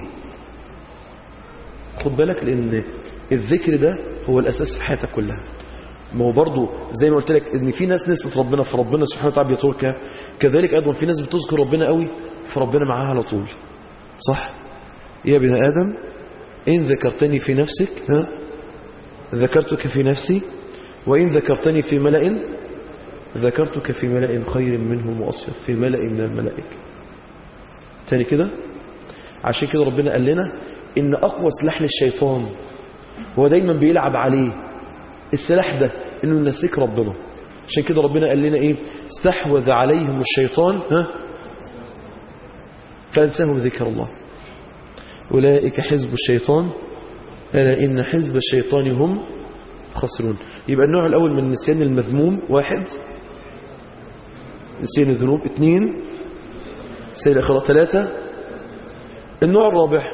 Speaker 1: خد بالك لان الذكر ده هو الاساس في حياتك كلها ما هو برضه زي ما قلت لك ان في ناس نسيت ربنا فربنا سبحانه وتعالى بيتركها كذلك ايضا في ناس بتذكر ربنا قوي فربنا معاها على طول صح يا ابن ادم ان ذكرتني في نفسك ها ذكرتك في نفسي وان ذكرتني في ملأ ذكرتك في ملأ خير منهم واصفر في ملأ من الملائكه تاني كده عشان كده ربنا قال لنا ان اقوى سلاح للشيطان هو دايما بيلعب عليه السلاح ده انه ينسيك ربنا عشان كده ربنا قال لنا ايه استحوذ عليهم الشيطان ها فانساهم ذكر الله اولئك حزب الشيطان الا ان حزب الشيطان هم خسرون يبقى النوع الاول من النسيان المذموم واحد نسيان الذنوب اثنين نسيان الاخره ثلاثه النوع الرابع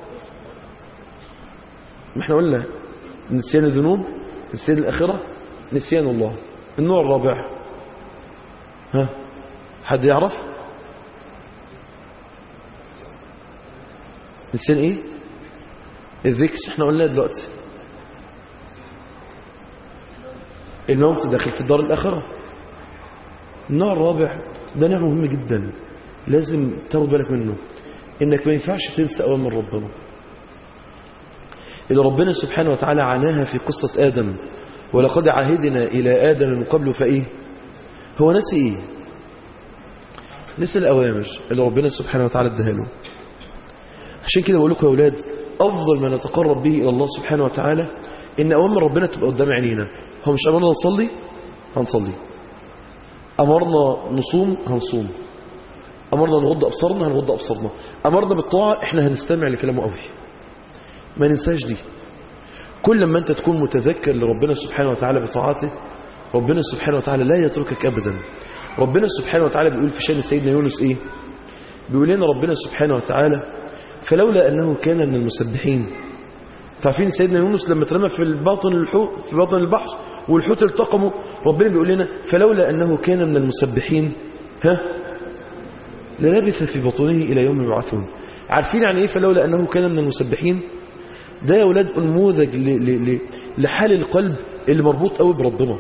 Speaker 1: ما احنا قلنا نسيان الذنوب نسيان الآخرة نسيان الله النوع الرابع ها حد يعرف نسيان ايه الذكر احنا قلنا دلوقتي الموت داخل في الدار الآخرة النوع الرابع ده نوع مهم جدا لازم تاخد بالك منه انك ما ينفعش تنسى اوامر ربنا اللي ربنا سبحانه وتعالى عناها في قصة آدم ولقد عهدنا إلى آدم من قبل فإيه هو نسي إيه نسي الأوامر اللي ربنا سبحانه وتعالى اداها له عشان كده بقول لكم يا أولاد أفضل ما نتقرب به إلى الله سبحانه وتعالى إن أوامر ربنا تبقى قدام عينينا هو مش أمرنا نصلي هنصلي أمرنا نصوم هنصوم أمرنا نغض أبصارنا هنغض أبصارنا أمرنا بالطاعة إحنا هنستمع لكلامه قوي ما ننساش دي كل ما أنت تكون متذكر لربنا سبحانه وتعالى بطاعته ربنا سبحانه وتعالى لا يتركك أبدا ربنا سبحانه وتعالى بيقول في شأن سيدنا يونس إيه بيقول لنا ربنا سبحانه وتعالى فلولا أنه كان من المسبحين تعرفين سيدنا يونس لما ترمى في الباطن الحوت في باطن البحر والحوت التقمه ربنا بيقول لنا فلولا أنه كان من المسبحين ها للبث في بطنه إلى يوم يبعثون عارفين عن إيه فلولا أنه كان من المسبحين ده يا أولاد نموذج ل- ل- ل- لحال القلب اللي مربوط قوي بربنا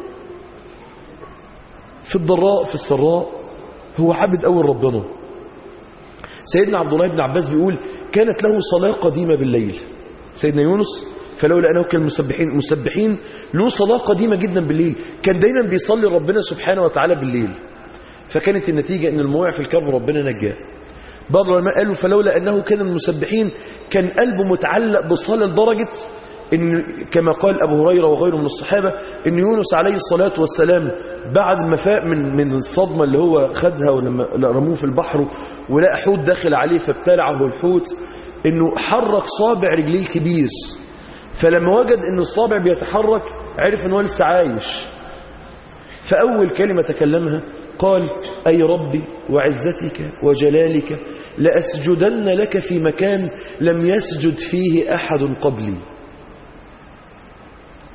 Speaker 1: في الضراء في السراء هو عبد قوي ربنا سيدنا عبد الله بن عباس بيقول كانت له صلاة قديمة بالليل سيدنا يونس فلولا أنه كان مسبحين مسبحين له صلاة قديمة جدا بالليل كان دايما بيصلي ربنا سبحانه وتعالى بالليل فكانت النتيجة أن الموقع في الكرب ربنا نجاه بعض العلماء قالوا فلولا أنه كان من المسبحين كان قلبه متعلق بالصلاة لدرجة إن كما قال أبو هريرة وغيره من الصحابة إن يونس عليه الصلاة والسلام بعد ما فاق من من الصدمة اللي هو خدها ولما رموه في البحر ولقى حوت داخل عليه فابتلعه الحوت إنه حرك صابع رجليه الكبير فلما وجد إن الصابع بيتحرك عرف إن هو لسه عايش فأول كلمة تكلمها قال أي ربي وعزتك وجلالك لأسجدن لك في مكان لم يسجد فيه أحد قبلي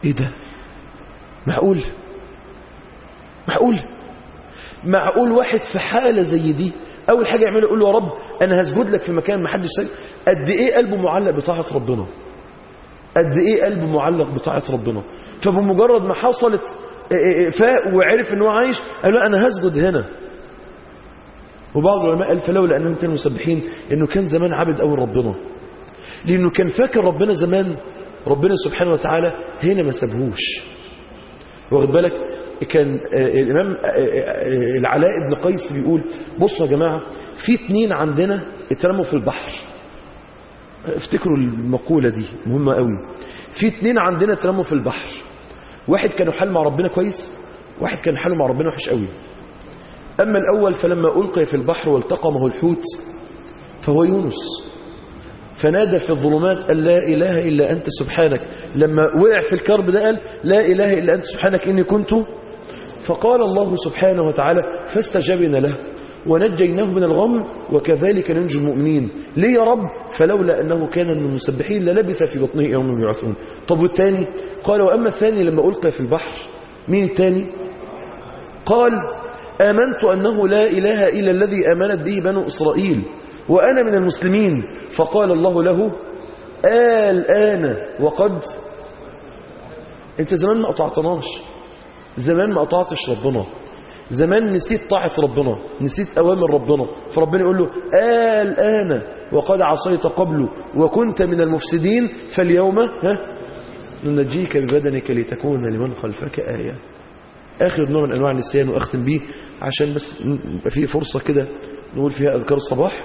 Speaker 1: ايه ده معقول معقول معقول واحد في حالة زي دي اول حاجة يعمله يقول له يا رب انا هسجد لك في مكان ما حدش سجد قد ايه قلبه معلق بطاعة ربنا قد ايه قلبه معلق بطاعة ربنا فبمجرد ما حصلت فاق وعرف ان هو عايش قال له انا هسجد هنا وبعض العلماء قال فلولا انهم كانوا مسبحين انه كان زمان عبد قوي ربنا لانه كان فاكر ربنا زمان ربنا سبحانه وتعالى هنا ما سابهوش واخد بالك كان الامام العلاء بن قيس بيقول بصوا يا جماعه في اتنين عندنا اترموا في البحر افتكروا المقوله دي مهمه قوي في اتنين عندنا اترموا في البحر واحد كانوا حال مع ربنا كويس واحد كان حاله مع ربنا وحش قوي أما الأول فلما ألقي في البحر والتقمه الحوت فهو يونس فنادى في الظلمات أن لا إله إلا أنت سبحانك لما وقع في الكرب ده قال لا إله إلا أنت سبحانك إني كنت فقال الله سبحانه وتعالى فاستجبنا له ونجيناه من الغم وكذلك ننجي المؤمنين ليه يا رب فلولا أنه كان من المسبحين للبث في بطنه يوم يبعثون طب والثاني قال وأما الثاني لما ألقي في البحر مين الثاني قال آمنت أنه لا إله إلا الذي آمنت به بنو إسرائيل وأنا من المسلمين فقال الله له الآن وقد أنت زمان ما قطعتناش زمان ما قطعتش ربنا زمان نسيت طاعة ربنا نسيت أوامر ربنا فربنا يقول له الآن وقد عصيت قبله وكنت من المفسدين فاليوم ها ننجيك ببدنك لتكون لمن خلفك آية آخر نوع من أنواع النسيان وأختم بيه عشان بس يبقى فيه فرصة كده نقول فيها أذكار الصباح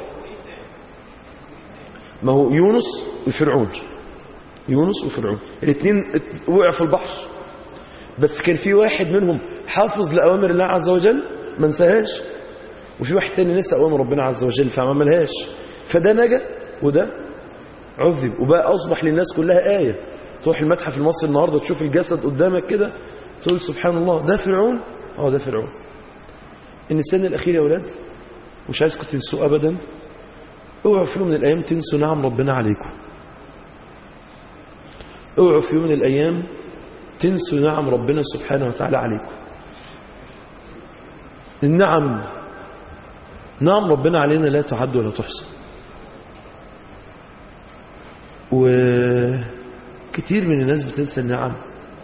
Speaker 1: ما هو يونس وفرعون يونس وفرعون الاثنين وقعوا في البحر بس كان في واحد منهم حافظ لأوامر الله عز وجل ما انساهاش وفي واحد تاني نسى أوامر ربنا عز وجل فما عملهاش فده نجا وده عذب وبقى أصبح للناس كلها آية تروح المتحف المصري النهاردة تشوف الجسد قدامك كده تقول سبحان الله ده فرعون اه ده فرعون النسيان الأخير يا أولاد مش عايزكم تنسوا أبدا اوعوا في يوم من الأيام تنسوا نعم ربنا عليكم اوعوا في يوم من الأيام تنسوا نعم ربنا سبحانه وتعالى عليكم النعم نعم ربنا علينا لا تعد ولا تحصى وكتير من الناس بتنسى النعم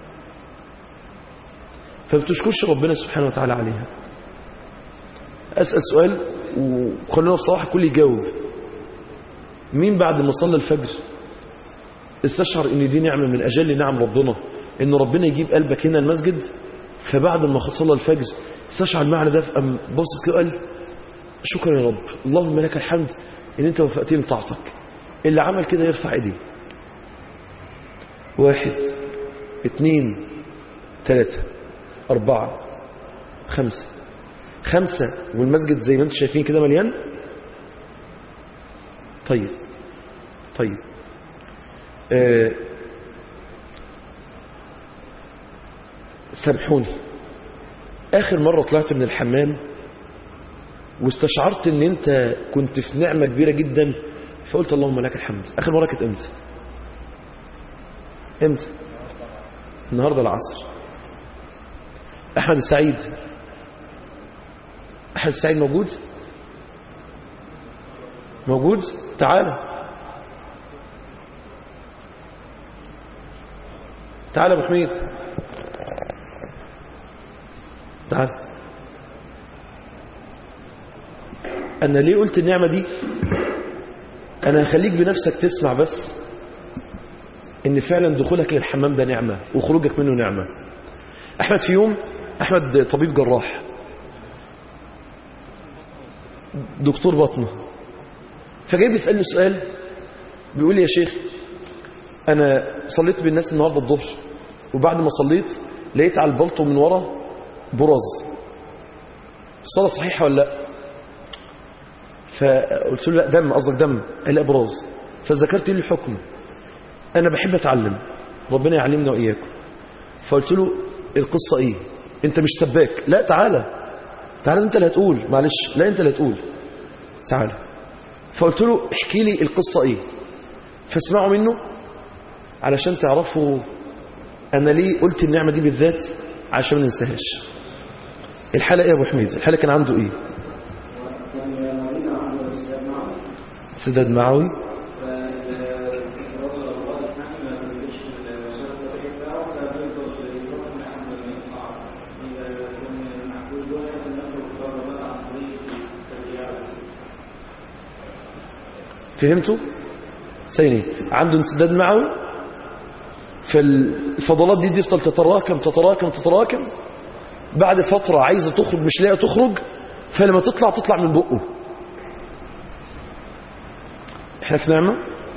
Speaker 1: فبتشكرش ربنا سبحانه وتعالى عليها أسأل سؤال وخلونا بصراحة كل يجاوب مين بعد ما صلى الفجر استشعر ان دي نعمة من أجل نعم ربنا ان ربنا يجيب قلبك هنا المسجد فبعد ما صلى الفجر استشعر المعنى ده فقام بص كده قال شكرا يا رب اللهم لك الحمد ان انت وفقتني لطاعتك اللي عمل كده يرفع ايديه واحد اثنين ثلاثة أربعة خمسة خمسة والمسجد زي ما انتم شايفين كده مليان طيب طيب آه سامحوني آخر مرة طلعت من الحمام واستشعرت ان انت كنت في نعمة كبيرة جدا فقلت اللهم لك الحمد آخر مرة كانت امتى امتى النهاردة العصر أحمد السعيد أحمد السعيد موجود موجود تعالى تعالى ابو حميد تعال انا ليه قلت النعمه دي انا هخليك بنفسك تسمع بس ان فعلا دخولك للحمام ده نعمه وخروجك منه نعمه احمد في يوم احمد طبيب جراح دكتور بطنه فجاي بيسالني سؤال بيقول لي يا شيخ انا صليت بالناس النهارده الظهر وبعد ما صليت لقيت على البلطو من ورا برز الصلاه صحيحه ولا لا فقلت له لا دم قصدك دم قال لا براز فذكرت لي الحكم انا بحب اتعلم ربنا يعلمنا واياكم فقلت له القصه ايه انت مش سباك لا تعالى تعالى انت اللي هتقول معلش لا انت اللي هتقول تعالى فقلت له احكي لي القصه ايه فاسمعوا منه علشان تعرفوا انا ليه قلت النعمه دي بالذات عشان ما ننساهاش الحاله ايه يا ابو حميد الحاله كان عنده ايه سداد معوي فهمتوا ثاني عنده انسداد معوي فالفضلات دي, دي تفضل تتراكم تتراكم تتراكم بعد فترة عايزة تخرج مش لاقيه تخرج فلما تطلع تطلع من بقه احنا في نعمة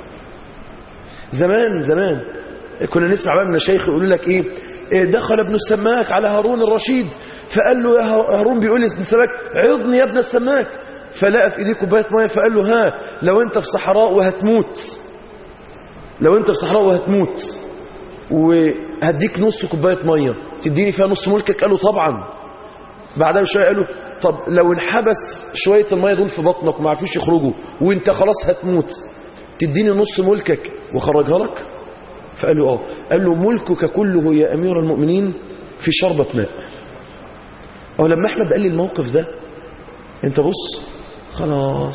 Speaker 1: زمان زمان كنا نسمع بقى من الشيخ يقول لك ايه إيه دخل ابن السماك على هارون الرشيد فقال له يا هارون بيقول لي ابن السماك عظني يا ابن السماك فلقى في ايديه كوبايه ميه فقال له ها لو انت في صحراء وهتموت لو انت في صحراء وهتموت وهديك نص كوبايه ميه تديني فيها نص ملكك قال له طبعا بعدها بشويه قال له طب لو انحبس شويه الميه دول في بطنك وما عرفوش يخرجوا وانت خلاص هتموت تديني نص ملكك واخرجها لك فقال له اه قال له ملكك كله يا امير المؤمنين في شربة ماء او لما احمد قال لي الموقف ده انت بص خلاص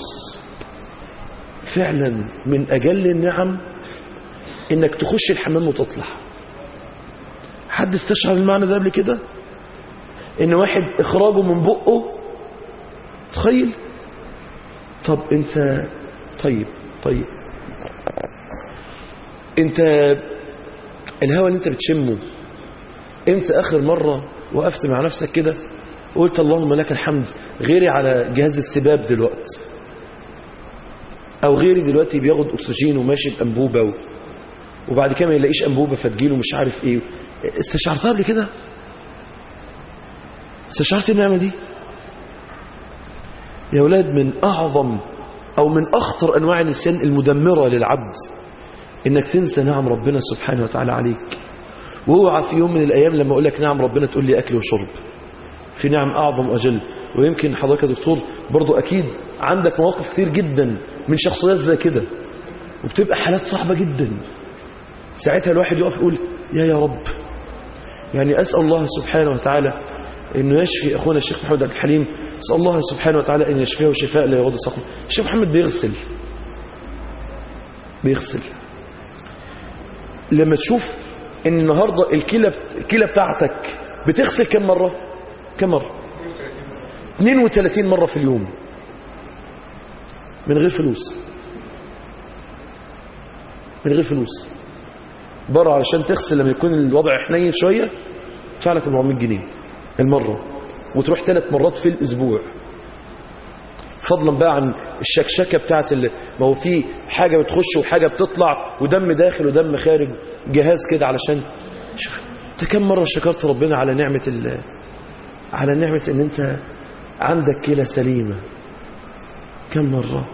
Speaker 1: فعلا من اجل النعم انك تخش الحمام وتطلع حد استشعر المعنى ده قبل كده ان واحد اخراجه من بقه تخيل طب انت طيب طيب انت الهواء اللي انت بتشمه امتى اخر مرة وقفت مع نفسك كده وقلت اللهم لك الحمد غيري على جهاز السباب دلوقتي او غيري دلوقتي بياخد اكسجين وماشي بانبوبه و... وبعد كده ما يلاقيش انبوبه فتجيله مش عارف ايه استشعرتها قبل كده استشعرت النعمه دي يا اولاد من اعظم او من اخطر انواع النسيان المدمره للعبد انك تنسى نعم ربنا سبحانه وتعالى عليك واوعى في يوم من الايام لما اقول لك نعم ربنا تقول لي اكل وشرب في نعم اعظم واجل ويمكن حضرتك يا دكتور برضو اكيد عندك مواقف كتير جدا من شخصيات زي كده وبتبقى حالات صعبه جدا ساعتها الواحد يقف يقول يا يا رب يعني اسال الله سبحانه وتعالى انه يشفي اخونا الشيخ محمد عبد الحليم اسال الله سبحانه وتعالى ان يشفيه شفاء لا يغادر سقما الشيخ محمد بيغسل بيغسل لما تشوف ان النهارده الكلى الكلى بتاعتك بتغسل كم مره كم مره 32 مره في اليوم من غير فلوس من غير فلوس بره علشان تغسل لما يكون الوضع حنين شويه تدفع لك 400 جنيه المره وتروح ثلاث مرات في الاسبوع فضلا بقى عن الشكشكه بتاعت اللي ما هو في حاجه بتخش وحاجه بتطلع ودم داخل ودم خارج جهاز كده علشان شوف انت كم مره شكرت ربنا على نعمه ال... على نعمه ان انت عندك كلى سليمه كم مره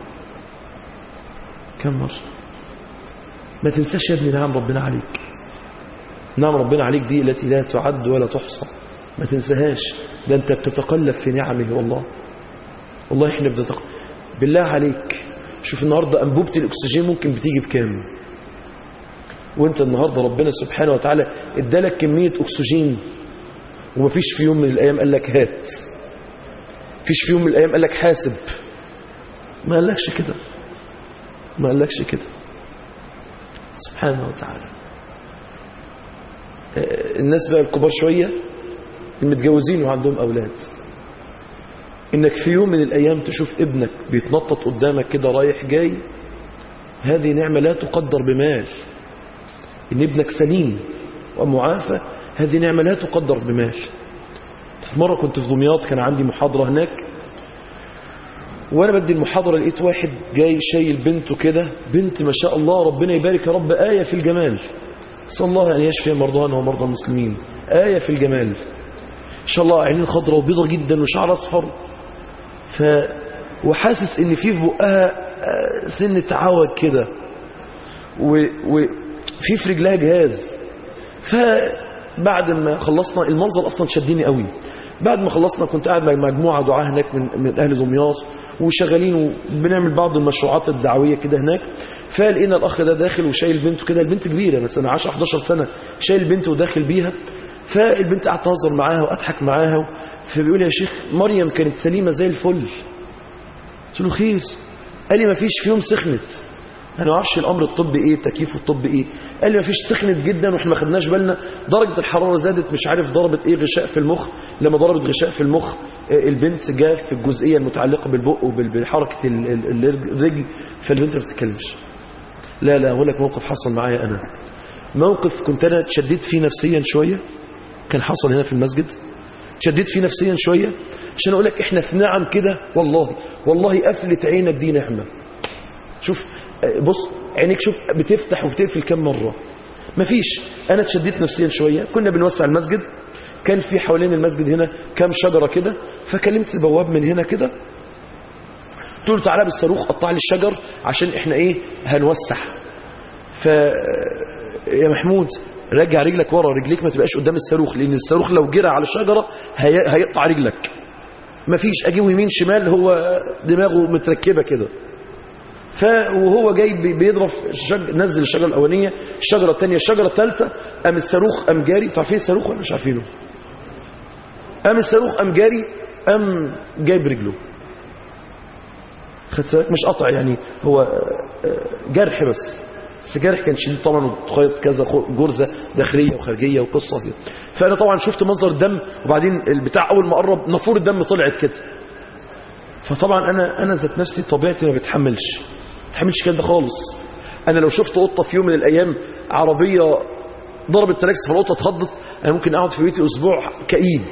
Speaker 1: كم مره ما تنساش يا ابني نعم ربنا عليك نعم ربنا عليك دي التي لا تعد ولا تحصى ما تنساهاش ده انت بتتقلب في نعمه والله والله احنا بنتق... بالله عليك شوف النهارده انبوبه الاكسجين ممكن بتيجي بكام وانت النهارده ربنا سبحانه وتعالى ادالك كميه اكسجين ومفيش في يوم من الايام قال لك هات فيش في يوم من الايام قال لك حاسب ما قالكش كده ما قالكش كده سبحانه وتعالى الناس بقى الكبار شويه المتجوزين وعندهم اولاد انك في يوم من الايام تشوف ابنك بيتنطط قدامك كده رايح جاي هذه نعمة لا تقدر بمال ان ابنك سليم ومعافى هذه نعمة لا تقدر بمال في مرة كنت في دمياط كان عندي محاضرة هناك وانا بدي المحاضرة لقيت واحد جاي شايل بنته كده بنت ما شاء الله ربنا يبارك يا رب آية في الجمال صلى الله أن يشفي مرضانا ومرضى المسلمين آية في الجمال إن شاء الله عينين خضراء وبيضة جدا وشعر أصفر ف وحاسس ان في في بقها سن تعوج كده وفي في رجلها جهاز فبعد ما خلصنا المنظر اصلا شدني قوي بعد ما خلصنا كنت قاعد مع مجموعة دعاة هناك من, من أهل دمياط وشغالين وبنعمل بعض المشروعات الدعوية كده هناك فلقينا الأخ ده داخل وشايل بنته كده البنت كبيرة مثلا 10 11 سنة شايل بنته وداخل بيها فالبنت قعدت أهزر معاها وأضحك معاها فبيقول يا شيخ مريم كانت سليمة زي الفل قلت له خير قال لي ما فيش في يوم سخنت انا ما اعرفش الامر الطبي ايه تكييف الطب ايه قال لي ما فيش سخنت جدا واحنا ما خدناش بالنا درجه الحراره زادت مش عارف ضربت ايه غشاء في المخ لما ضربت غشاء في المخ آه، البنت جاء في الجزئيه المتعلقه بالبق وبحركه الرجل فالبنت ما بتتكلمش لا لا اقول لك موقف حصل معايا انا موقف كنت انا اتشددت فيه نفسيا شويه كان حصل هنا في المسجد شديت فيه نفسيا شويه عشان اقول لك احنا في نعم كده والله والله قفلت عينك دي نعمه شوف بص عينيك شوف بتفتح وبتقفل كم مرة مفيش انا اتشديت نفسيا شوية كنا بنوسع المسجد كان في حوالين المسجد هنا كام شجرة كده فكلمت البواب من هنا كده قلت له تعالى بالصاروخ قطع لي الشجر عشان احنا ايه هنوسع ف يا محمود رجع رجلك ورا رجليك ما تبقاش قدام الصاروخ لان الصاروخ لو جرى على شجرة هي... هيقطع رجلك مفيش اجيبه يمين شمال هو دماغه متركبة كده ف وهو جاي بي- بيضرب الشج... نزل الشجره الاولانيه الشجره الثانيه الشجره الثالثه قام الصاروخ قام جاري انتوا عارفين الصاروخ ولا مش عارفينه قام الصاروخ قام جاري قام جايب رجله خدت بالك؟ مش قطع يعني هو آه، جرح بس بس جرح كان شديد طبعا وتخيط كذا خ- جرزه داخليه وخارجيه وقصه كده فانا طبعا شفت منظر الدم وبعدين البتاع اول ما قرب نافوره الدم طلعت كده فطبعا انا انا ذات نفسي طبيعتي ما بتحملش ما بتحملش الكلام ده خالص انا لو شفت قطه في يوم من الايام عربيه ضربت تراكس فالقطه اتخضت انا ممكن اقعد في بيتي اسبوع كئيب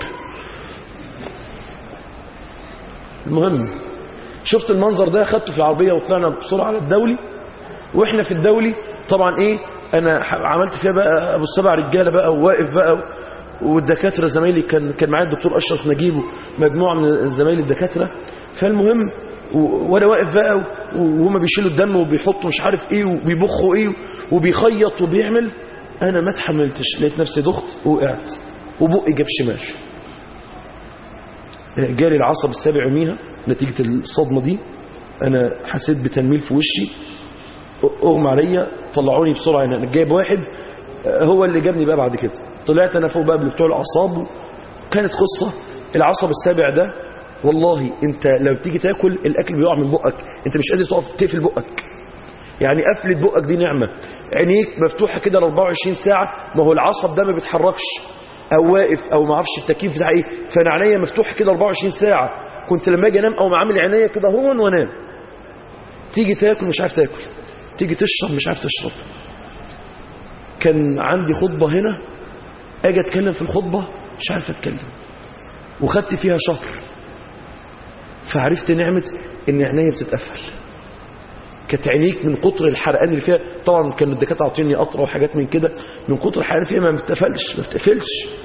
Speaker 1: المهم شفت المنظر ده خدته في العربيه وطلعنا بسرعه على الدولي واحنا في الدولي طبعا ايه انا ح- عملت فيها بقى ابو السبع رجاله بقى وواقف بقى والدكاتره زمايلي كان كان معايا الدكتور اشرف نجيب ومجموعه من زمايلي الدكاتره فالمهم و- وانا واقف بقى و- وهما بيشيلوا الدم وبيحطوا مش عارف ايه وبيبخوا ايه وبيخيط وبيعمل انا ما اتحملتش لقيت نفسي دخت وقعت وبقي جاب شمال جالي العصب السابع يوميها نتيجة الصدمة دي أنا حسيت بتنميل في وشي أغمى عليا طلعوني بسرعة هنا أنا جايب واحد آه، هو اللي جابني بقى بعد كده طلعت أنا فوق بقى بتوع الأعصاب كانت قصة العصب السابع ده والله أنت لو تيجي تاكل الأكل بيقع من بقك أنت مش قادر تقف تقفل بقك يعني قفلة بقك دي نعمة عينيك مفتوحة كده ل 24 ساعة ما هو العصب ده ما بيتحركش او واقف او ما اعرفش التكييف بتاع ايه فانا عينيا مفتوحه كده 24 ساعه كنت لما اجي انام او عامل عينيا كده هون وانام تيجي تاكل مش عارف تاكل تيجي تشرب مش عارف تشرب كان عندي خطبه هنا اجي اتكلم في الخطبه مش عارف اتكلم وخدت فيها شهر فعرفت نعمه ان عينيا بتتقفل كانت عينيك من كتر الحرقان اللي فيها طبعا كانوا الدكاتره عاطيني قطره وحاجات من كده من كتر الحرقان فيها ما بتقفلش ما بتقفلش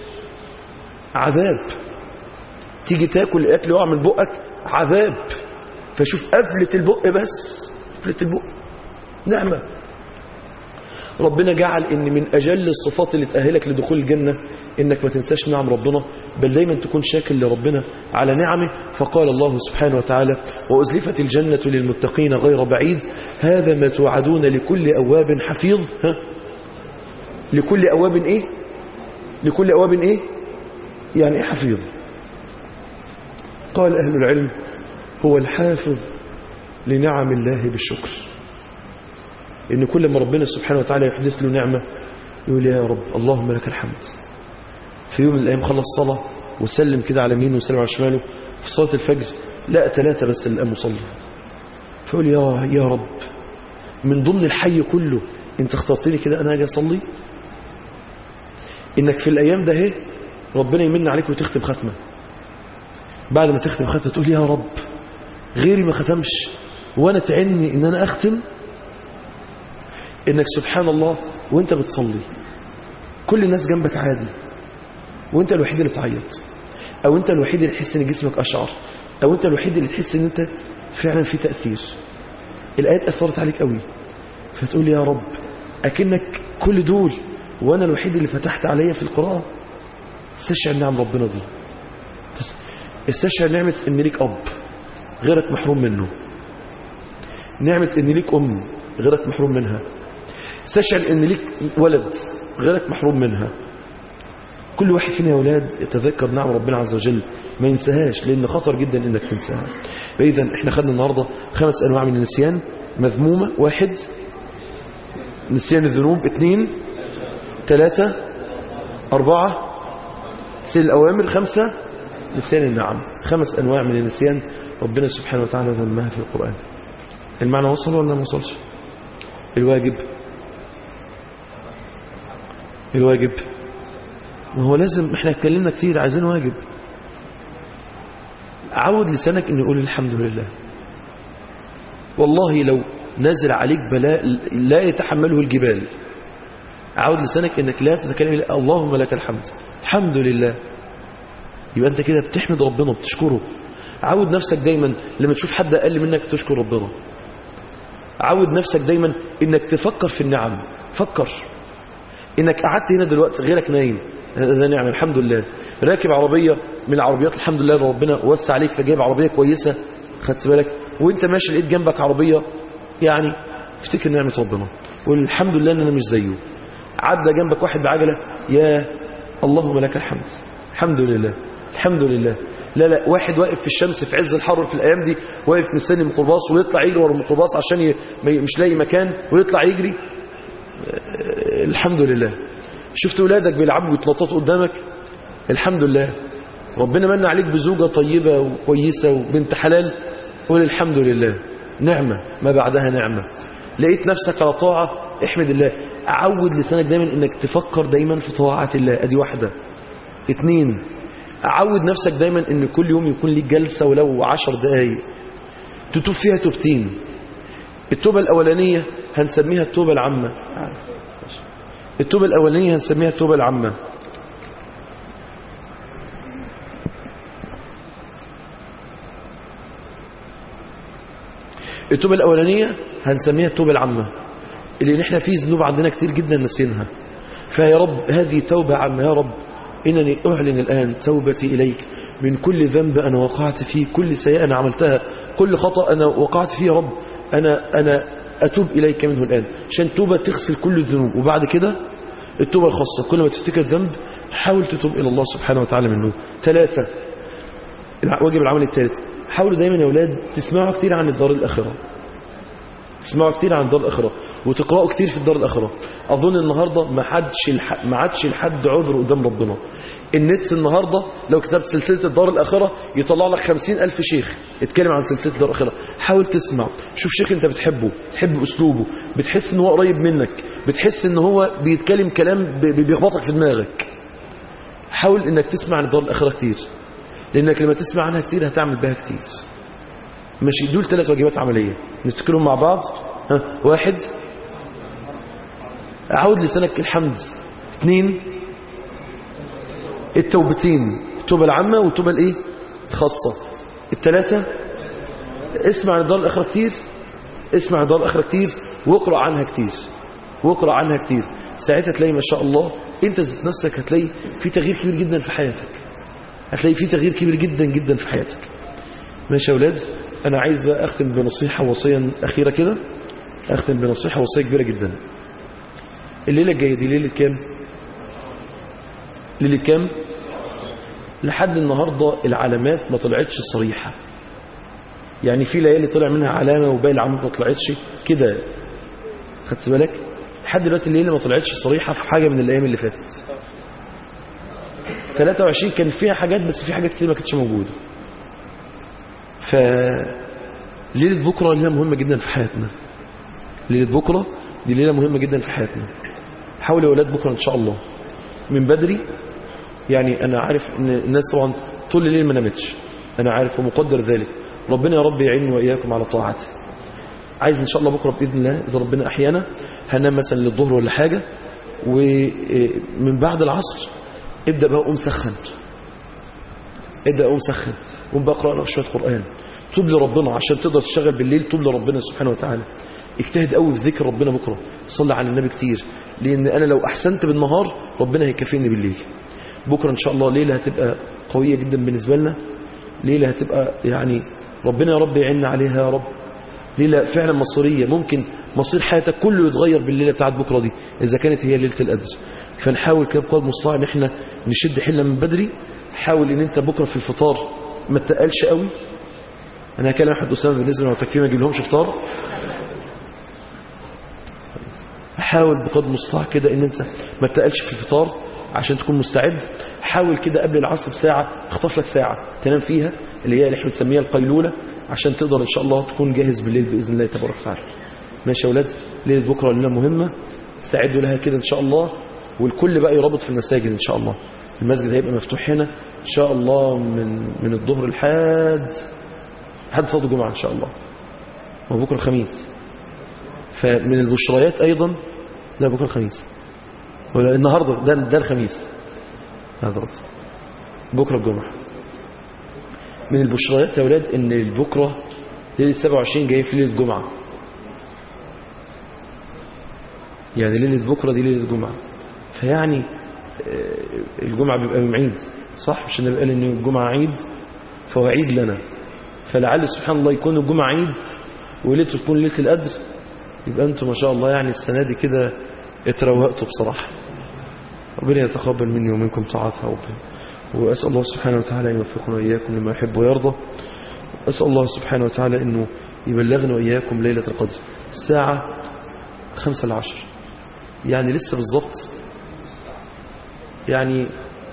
Speaker 1: عذاب تيجي تاكل الاكل يقع من بقك عذاب فشوف قفله البق بس قفله البق نعمه ربنا جعل ان من اجل الصفات اللي تاهلك لدخول الجنه انك ما تنساش نعم ربنا بل دايما تكون شاكر لربنا على نعمه فقال الله سبحانه وتعالى وازلفت الجنه للمتقين غير بعيد هذا ما توعدون لكل اواب حفيظ ها لكل اواب ايه لكل اواب ايه يعني ايه حفيظ قال اهل العلم هو الحافظ لنعم الله بالشكر إن كل ما ربنا سبحانه وتعالى يحدث له نعمة يقول يا رب اللهم لك الحمد في يوم من الأيام خلص صلاة وسلم كده على يمينه وسلم على شماله في صلاة الفجر لقى ثلاثة بس اللي قاموا صلوا فيقول يا يا رب من ضمن الحي كله انت اخترتني كده انا اجي اصلي انك في الايام ده اهي ربنا يمن عليك وتختم ختمه بعد ما تختم ختمه تقول يا رب غيري ما ختمش وانا تعني ان انا اختم انك سبحان الله وانت بتصلي كل الناس جنبك عادي وانت الوحيد اللي تعيط او انت الوحيد اللي تحس ان جسمك اشعر او انت الوحيد اللي تحس ان انت فعلا في تأثير الايات اثرت عليك قوي فتقول يا رب اكنك كل دول وانا الوحيد اللي فتحت عليا في القراءة استشعر نعم ربنا دي استشعر نعمة ان ليك اب غيرك محروم منه نعمة ان ليك ام غيرك محروم منها استشعر ان ليك ولد غيرك محروم منها كل واحد فينا يا اولاد يتذكر نعم ربنا عز وجل ما ينساهاش لان خطر جدا انك تنساها فاذا احنا خدنا النهارده خمس انواع من النسيان مذمومه واحد نسيان الذنوب اثنين ثلاثة أربعة نسيان الأوامر خمسة نسيان النعم خمس أنواع من النسيان ربنا سبحانه وتعالى ذمها في القرآن المعنى وصل ولا ما وصلش الواجب الواجب ما هو لازم احنا اتكلمنا كتير عايزين واجب عود لسانك ان يقول الحمد لله والله لو نزل عليك بلاء لا يتحمله الجبال عود لسانك انك لا تتكلم إلا اللهم لك الحمد الحمد لله يبقى انت كده بتحمد ربنا بتشكره عود نفسك دايما لما تشوف حد اقل منك تشكر ربنا عود نفسك دايما انك تفكر في النعم فكر انك قعدت هنا دلوقتي غيرك نايم هذا نعم الحمد لله راكب عربية من العربيات الحمد لله ربنا وسع عليك فجايب عربية كويسة خدت بالك وانت ماشي لقيت جنبك عربية يعني افتكر نعمة ربنا قول الحمد لله ان انا مش زيه عدى جنبك واحد بعجلة يا اللهم لك الحمد الحمد لله الحمد لله لا لا واحد واقف في الشمس في عز الحر في الايام دي واقف مستني الميكروباص ويطلع يجري ورا الميكروباص عشان ي... مش لاقي مكان ويطلع يجري الحمد لله شفت ولادك بيلعبوا ويتنططوا قدامك الحمد لله ربنا من عليك بزوجة طيبة وكويسة وبنت حلال قول الحمد لله نعمة ما بعدها نعمة لقيت نفسك على طاعة احمد الله عود لسانك دايما انك تفكر دايما في طاعة الله ادي واحدة اتنين عود نفسك دايما ان كل يوم يكون ليك جلسة ولو عشر دقايق تتوب فيها توبتين التوبة الاولانية هنسميها التوبة العامة التوبة الأولانية هنسميها التوبة العامة التوبة الأولانية هنسميها التوبة العامة اللي احنا فيه ذنوب عندنا كتير جدا نسينها فيا رب هذه توبة عامة يا رب إنني أعلن الآن توبتي إليك من كل ذنب أنا وقعت فيه كل سيئة أنا عملتها كل خطأ أنا وقعت فيه يا رب أنا, أنا أتوب إليك منه الآن عشان توبة تغسل كل الذنوب وبعد كده التوبة الخاصة كل ما تفتكر ذنب حاول تتوب إلى الله سبحانه وتعالى منه ثلاثة واجب العمل الثالث حاولوا دايما يا أولاد تسمعوا كتير عن الدار الآخرة تسمعوا كتير عن الدار الآخرة وتقرأوا كتير في الدار الآخرة أظن النهاردة ما حدش الح... ما عادش لحد عذر قدام ربنا النت النهاردة لو كتبت سلسلة الدار الآخرة يطلع لك خمسين ألف شيخ يتكلم عن سلسلة الدار الآخرة حاول تسمع شوف شيخ انت بتحبه تحب أسلوبه بتحس ان هو قريب منك بتحس ان هو بيتكلم كلام بيخبطك في دماغك حاول انك تسمع عن الدار الآخرة كتير لانك لما تسمع عنها كتير هتعمل بها كتير ماشي دول ثلاث واجبات عملية نفتكرهم مع بعض ها واحد عود لسانك الحمد اثنين التوبتين التوبة العامة والتوبة الايه الخاصة الثلاثة اسمع عن الدار الآخرة كتير اسمع عن الدار الآخرة كتير واقرأ عنها كتير واقرأ عنها كتير ساعتها تلاقي ما شاء الله انت ذات نفسك هتلاقي في تغيير كبير جدا في حياتك هتلاقي في تغيير كبير جدا جدا في حياتك ماشي يا اولاد انا عايز بقى اختم بنصيحة وصية اخيرة كده اختم بنصيحة وصية كبيرة جدا الليلة الجاية دي ليلة كام ليلة كام لحد النهاردة العلامات ما طلعتش صريحة يعني في ليالي طلع منها علامة وباقي العلامات ما طلعتش كده خدت بالك لحد دلوقتي الليلة ما طلعتش صريحة في حاجة من الأيام اللي فاتت 23 كان فيها حاجات بس في حاجات كتير ما كانتش موجودة ف ليلة بكرة ليلة مهمة جدا في حياتنا ليلة بكرة دي ليلة مهمة جدا في حياتنا حاولوا يا أولاد بكرة إن شاء الله من بدري يعني أنا عارف إن الناس طبعا طول الليل ما نامتش أنا عارف ومقدر ذلك ربنا يا رب يعيني وإياكم على طاعته عايز إن شاء الله بكرة بإذن الله إذا ربنا أحيانا هنام مثلا للظهر ولا حاجة ومن بعد العصر ابدأ بقى قوم سخن ابدأ قوم سخن قوم بقى اقرأ لك شوية قرآن توب لربنا عشان تقدر تشتغل بالليل توب لربنا سبحانه وتعالى اجتهد قوي في ذكر ربنا بكرة صلي على النبي كتير لأن أنا لو أحسنت بالنهار ربنا هيكفيني بالليل بكرة إن شاء الله ليلة هتبقى قوية جدا بالنسبة لنا ليلة هتبقى يعني ربنا يا رب يعيننا عليها يا رب ليلة فعلا مصيرية ممكن مصير حياتك كله يتغير بالليلة بتاعت بكرة دي إذا كانت هي ليلة القدر فنحاول كده بقدر المستطاع إن احنا نشد حيلنا من بدري حاول إن أنت بكرة في الفطار ما تقلش قوي أنا هكلم أحد أسامة بالنسبة لو تكفيه ما أجيب لهمش فطار حاول بقدر المستطاع كده ان انت ما تقلش في الفطار عشان تكون مستعد حاول كده قبل العصر بساعة اخطف لك ساعة تنام فيها اللي هي اللي احنا بنسميها القيلولة عشان تقدر ان شاء الله تكون جاهز بالليل بإذن الله تبارك وتعالى ماشي يا اولاد ليلة بكرة ليلة مهمة استعدوا لها كده ان شاء الله والكل بقى يرابط في المساجد ان شاء الله المسجد هيبقى مفتوح هنا ان شاء الله من من الظهر لحد لحد صلاة الجمعة ان شاء الله وبكرة الخميس فمن البشريات ايضا لا بكره الخميس ولا النهارده ده ده الخميس هذا رأس. بكره الجمعه من البشريات يا اولاد ان بكره ليله 27 جاي في ليله جمعه يعني ليله بكره دي ليله جمعه فيعني آه، الجمعه بيبقى يوم عيد صح مش النبي قال ان الجمعه عيد فهو عيد لنا فلعل سبحان الله يكون الجمعه عيد وليلته تكون ليله القدر يبقى انتم ما شاء الله يعني السنة دي كده اتروقتوا بصراحة ربنا يتقبل مني ومنكم طاعتها ربنا وأسأل الله سبحانه وتعالى أن يوفقنا وإياكم لما يحب ويرضى أسأل الله سبحانه وتعالى أنه يبلغنا وإياكم ليلة القدر الساعة خمسة العشر يعني لسه بالضبط يعني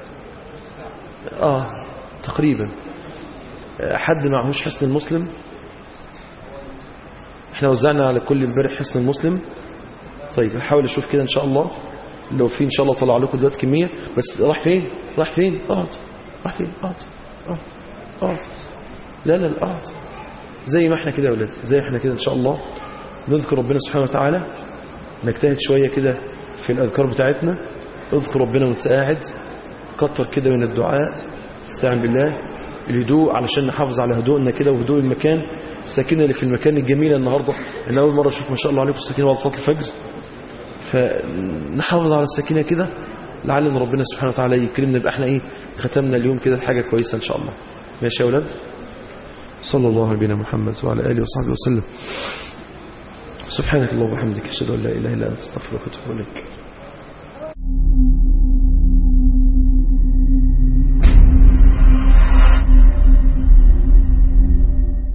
Speaker 1: آه تقريبا حد معهوش حسن المسلم احنا وزعنا على كل امبارح حسن المسلم طيب هحاول اشوف كده ان شاء الله لو في ان شاء الله طلع لكم دلوقتي كميه بس راح فين راح فين اقعد راح فين اقعد اقعد اقعد لا لا لا اقعد زي ما احنا كده يا اولاد زي ما احنا كده ان شاء الله نذكر ربنا سبحانه وتعالى نجتهد شويه كده في الاذكار بتاعتنا اذكر ربنا وانت قاعد كتر كده من الدعاء استعن بالله الهدوء علشان نحافظ على هدوءنا كده وهدوء المكان السكينة اللي في المكان الجميلة النهاردة أنا أول مرة أشوف ما شاء الله عليكم السكينة بعد صلاة الفجر فنحافظ على السكينة كده لعل ان ربنا سبحانه وتعالى يكرمنا يبقى احنا ايه ختمنا اليوم كده حاجة كويسة ان شاء الله ماشي يا اولاد صلى الله على نبينا محمد وعلى اله وصحبه وسلم سبحانك اللهم وبحمدك اشهد ان لا اله الا انت استغفرك واتوب اليك